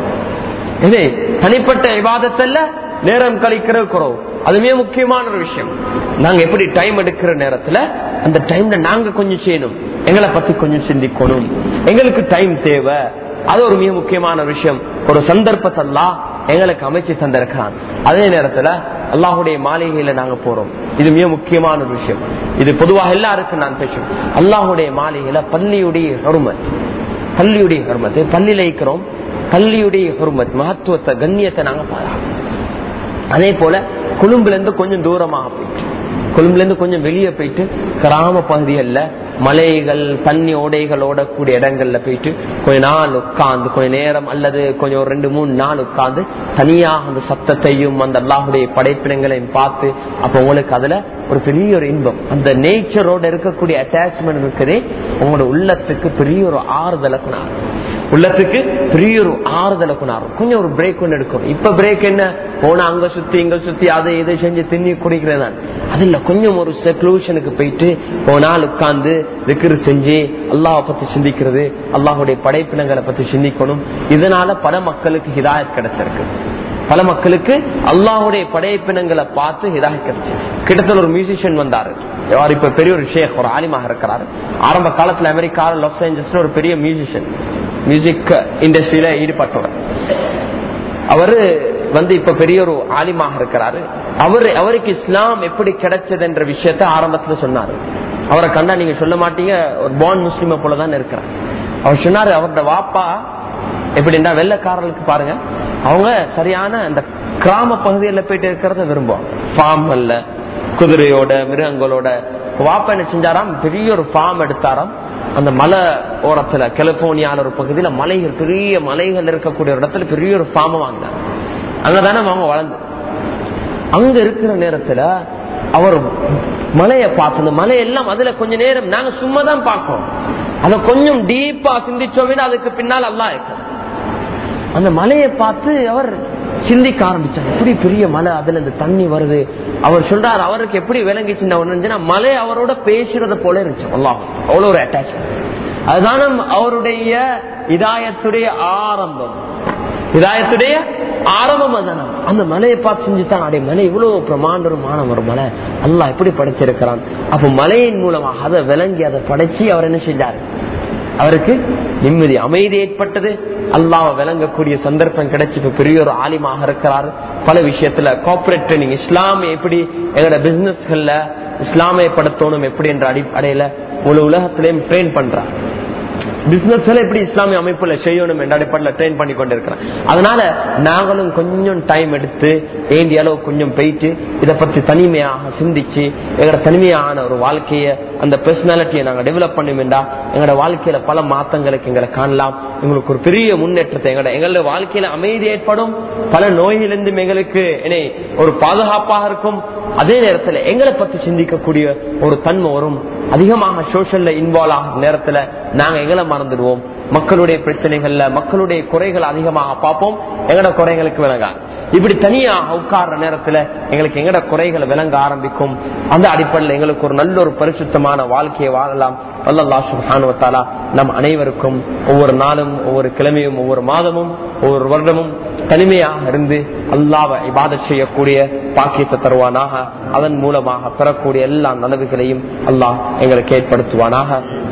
இது தனிப்பட்ட விவாதத்துல நேரம் கழிக்கிற குறவு அதுவே முக்கியமான ஒரு விஷயம் நாங்க எப்படி டைம் எடுக்கிற நேரத்துல அந்த டைம்ல நாங்க கொஞ்சம் செய்யணும் எங்களை பத்தி கொஞ்சம் சிந்திக்கணும் எங்களுக்கு டைம் தேவை அது ஒரு மிக முக்கியமான விஷயம் ஒரு சந்தர்ப்பத்தெல்லாம் எங்களுக்கு அமைச்சு தந்திருக்கிறான் அதே நேரத்துல அல்லாஹுடைய மாளிகையில நாங்க போறோம் இது மிக முக்கியமான ஒரு விஷயம் இது பொதுவாக எல்லாருக்கும் நான் பேசும் அல்லாஹுடைய மாளிகையில பள்ளியுடைய ஹருமத் பள்ளியுடைய ஹருமத் பள்ளியில இருக்கிறோம் பள்ளியுடைய ஹருமத் மகத்துவத்தை கண்ணியத்தை நாங்க பாராட்டோம் அதே போல கொழும்புல இருந்து கொஞ்சம் தூரமாக போயிட்டு கொழும்புல இருந்து கொஞ்சம் வெளியே போயிட்டு கிராம பகுதிகள்ல மலைகள் தண்ணி ஓடைகள் ஓடக்கூடிய இடங்கள்ல போயிட்டு கொஞ்ச நாள் உட்கார்ந்து கொஞ்ச நேரம் அல்லது கொஞ்சம் ஒரு ரெண்டு மூணு நாள் உட்கார்ந்து தனியாக அந்த சத்தத்தையும் அந்த அல்லாஹுடைய படைப்பினங்களையும் பார்த்து அப்ப உங்களுக்கு அதுல ஒரு பெரிய ஒரு இன்பம் அந்த நேச்சரோட இருக்கக்கூடிய அட்டாச்மெண்ட் இருக்குதே உங்களோட உள்ளத்துக்கு பெரிய ஒரு ஆறுதலை கொண்டாடும் உள்ளத்துக்கு பெரிய ஒரு ஆறுதலை கொண்டாடும் கொஞ்சம் ஒரு பிரேக் ஒன்று எடுக்கணும் இப்ப பிரேக் என்ன போனா அங்க சுத்தி இங்க சுத்தி அதை இதை செஞ்சு திண்ணி குடிக்கிறதான் அது இல்ல கொஞ்சம் ஒரு செக்லூஷனுக்கு போயிட்டு போனால் உட்கார்ந்து விக்கிரு செஞ்சு அல்லாஹ் பத்தி சிந்திக்கிறது அல்லாஹுடைய படைப்பினங்களை பத்தி சிந்திக்கணும் இதனால பல மக்களுக்கு ஹிதாயத் கிடைச்சிருக்கு பல மக்களுக்கு அல்லாஹுடைய படைப்பினங்களை பார்த்து ஹிதாயத் கிடைச்சு கிட்டத்தட்ட ஒரு மியூசிஷியன் வந்தாரு அவர் இப்ப பெரிய ஒரு ஷேக் ஒரு ஆலிமாக இருக்கிறாரு ஆரம்ப காலத்துல அமெரிக்காவில் லாஸ் ஏஞ்சல்ஸ்ல ஒரு பெரிய மியூசிஷியன் மியூசிக் இண்டஸ்ட்ரியில ஈடுபட்டவர் அவரு வந்து இப்ப பெரிய ஒரு ஆலிமாக இருக்கிறாரு அவரு அவருக்கு இஸ்லாம் எப்படி கிடைச்சது என்ற விஷயத்த ஆரம்பத்துல சொன்னாரு அவரை கண்டா நீங்க சொல்ல மாட்டீங்க ஒரு பான் முஸ்லிம போலதான் இருக்கிறார் அவர் சொன்னாரு அவரோட வாப்பா எப்படின்னா வெள்ளக்காரர்களுக்கு பாருங்க அவங்க சரியான அந்த கிராம பகுதியில் போயிட்டு இருக்கிறத விரும்புவாங்க ஃபார்ம்ல குதிரையோட மிருகங்களோட வாப்பா என்ன செஞ்சாராம் பெரிய ஒரு ஃபார்ம் எடுத்தாராம் அந்த மலை ஓரத்துல கலிபோர்னியால ஒரு பகுதியில மலைகள் பெரிய மலைகள் இருக்கக்கூடிய ஒரு இடத்துல பெரிய ஒரு ஃபார்ம் வாங்கினார் அங்கதானே அவங்க வளர்ந்து அங்க இருக்கிற நேரத்துல அவர் மலையை பார்த்து அந்த மலையெல்லாம் அதுல கொஞ்ச நேரம் நாங்க சும்மா தான் பார்க்கோம் அதை கொஞ்சம் டீப்பா சிந்திச்சோம் அதுக்கு பின்னால் அல்லா இருக்கு அந்த மலையை பார்த்து அவர் சிந்திக்க ஆரம்பிச்சார் எப்படி பெரிய மலை அதுல இந்த தண்ணி வருது அவர் சொல்றாரு அவருக்கு எப்படி விளங்கிச்சுன்னா ஒண்ணு மலை அவரோட பேசுறத போல இருந்துச்சு அல்லாஹ் அவ்வளவு ஒரு அட்டாச்மெண்ட் அதுதான் அவருடைய இதாயத்துடைய ஆரம்பம் இதாயத்துடைய ஆரம்பம் அதான அந்த மலையை பார்த்து செஞ்சுதான் அடைய மலை இவ்வளவு பிரமாண்டமான ஒரு மலை அல்லா எப்படி படைச்சிருக்கிறான் அப்ப மலையின் மூலமாக அதை விளங்கி அதை படைச்சு அவர் என்ன செஞ்சாரு அவருக்கு நிம்மதி அமைதி ஏற்பட்டது அல்லாஹ் விளங்கக்கூடிய சந்தர்ப்பம் கிடைச்சு இப்ப பெரிய ஒரு ஆலிமாக இருக்கிறாரு பல விஷயத்துல கார்பரேட் ட்ரைனிங் இஸ்லாம் எப்படி எங்களோட பிசினஸ்கள்ல இஸ்லாமியப்படுத்தணும் எப்படி என்ற அடிப்படையில முழு உலகத்திலையும் ட்ரெயின் பண்றார் பிசினஸ் எப்படி இஸ்லாமிய அமைப்புல செய்யணும் என்ற அடிப்படையில் ட்ரெயின் பண்ணி கொண்டிருக்கிறோம் அதனால நாங்களும் கொஞ்சம் டைம் எடுத்து வேண்டிய அளவு கொஞ்சம் போயிட்டு இதை பற்றி தனிமையாக சிந்திச்சு எங்களோட தனிமையான ஒரு வாழ்க்கைய அந்த பர்சனாலிட்டியை நாங்க டெவலப் பண்ணுமெண்டா எங்களோட வாழ்க்கையில பல மாற்றங்களுக்கு எங்களை காணலாம் எங்களுக்கு ஒரு பெரிய முன்னேற்றத்தை எங்களோட எங்களோட வாழ்க்கையில அமைதி ஏற்படும் பல நோயிலிருந்தும் எங்களுக்கு என்னை ஒரு பாதுகாப்பாக இருக்கும் அதே நேரத்துல எங்களை பத்தி சிந்திக்கக்கூடிய ஒரு தன்மை வரும் அதிகமாக சோசியல்ல இன்வால்வ் ஆகிற நேரத்துல நாங்க எங்களை மறந்துடுவோம் மக்களுடைய பிரச்சனைகள்ல மக்களுடைய குறைகள் அதிகமாக பார்ப்போம் எங்கட குறைகளுக்கு விளங்காது இப்படி தனியாக உட்கார்ற நேரத்துல எங்களுக்கு எங்கட குறைகள் விளங்க ஆரம்பிக்கும் அந்த அடிப்படையில் எங்களுக்கு ஒரு நல்ல ஒரு பரிசுத்தமான வாழ்க்கையை வாழலாம் அல்லல்லா சுபானுவத்தாலா நம் அனைவருக்கும் ஒவ்வொரு நாளும் ஒவ்வொரு கிழமையும் ஒவ்வொரு மாதமும் ஒவ்வொரு வருடமும் தனிமையாக இருந்து அல்லாவை இபாதத் செய்யக்கூடிய பாக்கியத்தை தருவானாக அதன் மூலமாக பெறக்கூடிய எல்லா நலவுகளையும் அல்லாஹ் எங்களுக்கு ஏற்படுத்துவானாக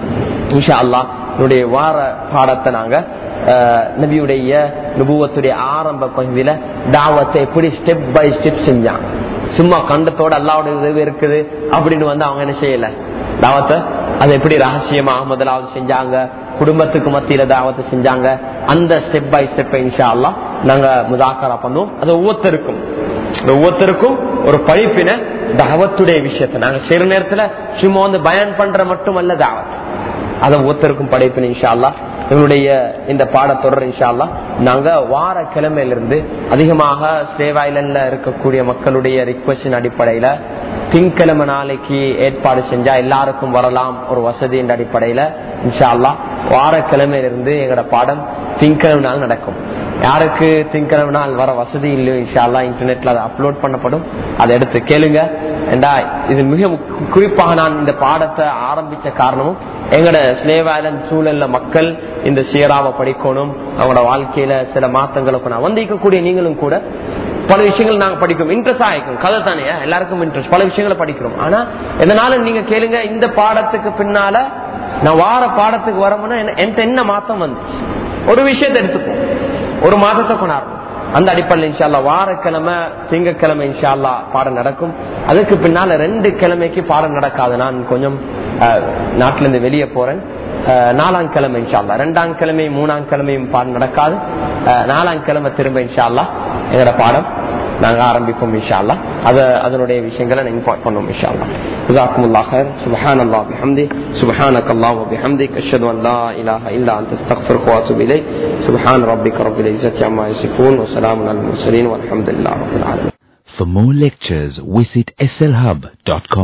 இன்ஷா அல்லாஹ் என்னுடைய வார பாடத்தை நாங்க அஹ், நபியுடைய நுபுவத்துடைய ஆரம்ப பகுதியில தாவத்தை எப்படி ஸ்டெப் பை ஸ்டெப் செஞ்சாங்க சும்மா கண்டத்தோட அல்லாவுடைய உதவி இருக்குது அப்படின்னு வந்து அவங்க என்ன செய்யல தாவத்தை அதை எப்படி ரகசியமாக முதலாவது செஞ்சாங்க குடும்பத்துக்கு மத்தியில தாவத்தை செஞ்சாங்க அந்த ஸ்டெப் பை ஸ்டெப் இன்ஷா அல்லாஹ் நாங்க முதாக்கரா பண்ணுவோம் அது ஒவ்வொருத்தருக்கும் இந்த ஒவ்வொருத்தருக்கும் ஒரு படிப்பின தாவத்துடைய விஷயத்தை நாங்க சில நேரத்துல சும்மா வந்து பயன் பண்ற மட்டுமல்ல தாவத் அதை ஒவ்வொருத்தருக்கும் படைப்பின இன்ஷா அல்லாஹ் எங்களுடைய இந்த பாடத்தொடர் இன்ஷா அல்லாஹ் நாங்க வார கிழமையிலிருந்து அதிகமாக சேவாயில இருக்கக்கூடிய மக்களுடைய ரிக்வஸ்டின் அடிப்படையில திங்கிழமை நாளைக்கு ஏற்பாடு செஞ்சா எல்லாருக்கும் வரலாம் ஒரு வசதியின் அடிப்படையில இன்ஷா அல்லாஹ் வார கிழமையிலிருந்து எங்களோட பாடம் திங்கிழமை நாள் நடக்கும் யாருக்கு திங்கிழமை நாள் வர வசதி இல்லையோ இன்ஷா அல்லாஹ் இன்டர்நெட்ல அதை அப்லோட் பண்ணப்படும் அதை எடுத்து கேளுங்க ஏண்டா இது மிக முக்- குறிப்பாக நான் இந்த பாடத்தை ஆரம்பிச்ச காரணமும் எங்கட ஸ்லேவ் ஐலண்ட் சூழல்ல மக்கள் இந்த சீராவை படிக்கணும் அவங்களோட வாழ்க்கையில சில மாற்றங்களுக்கு நான் வந்திருக்கக்கூடிய நீங்களும் கூட பல விஷயங்கள் நாங்க படிக்கிறோம் இன்ட்ரெஸ்ட் ஆயிக்கும் கதை தானே எல்லாருக்கும் இன்ட்ரெஸ்ட் பல விஷயங்களை படிக்கிறோம் ஆனா எதனால நீங்க கேளுங்க இந்த பாடத்துக்கு பின்னால நான் வார பாடத்துக்கு வரமுன்னா என்ன- என்கிட்ட என்ன மாத்தம் வந்துச்சு ஒரு விஷயத்தை எடுத்துப்போம் ஒரு மாதத்தை கொண்டாடுறோம் அந்த அடிப்படையில் இன்ஷால்லா வாரக்கிழமை திங்கக்கிழமை இன்ஷால்லா பாடம் நடக்கும் அதுக்கு பின்னால ரெண்டு கிழமைக்கு பாடம் நடக்காது நான் கொஞ்சம் அஹ், நாட்டில இருந்து வெளியே போறேன் அஹ், நாலாம் கிழமை இன்ஷால்லா ரெண்டாம் கிழமை மூணாம் கிழமையும் பாடம் நடக்காது அஹ், நாலாம் கிழமை திரும்ப இன்ஷால்லா எங்களோட பாடம் நாங்க ஆரம்பிப்போம் இன்ஷால்லா அத அதனுடைய விஷயங்களை நான் இன்ஃபார்ம் பண்ணுவோம் இன்ஷால்லா جزاكم الله خير سبحان الله بحمده سبحانك الله وبحمدك أشهد أن لا إله إلا أنت استغفرك وأتوب إليك سبحان ربك رب العزة عما يصفون وسلام على المرسلين والحمد لله رب العالمين For more lectures, visit slhub.com.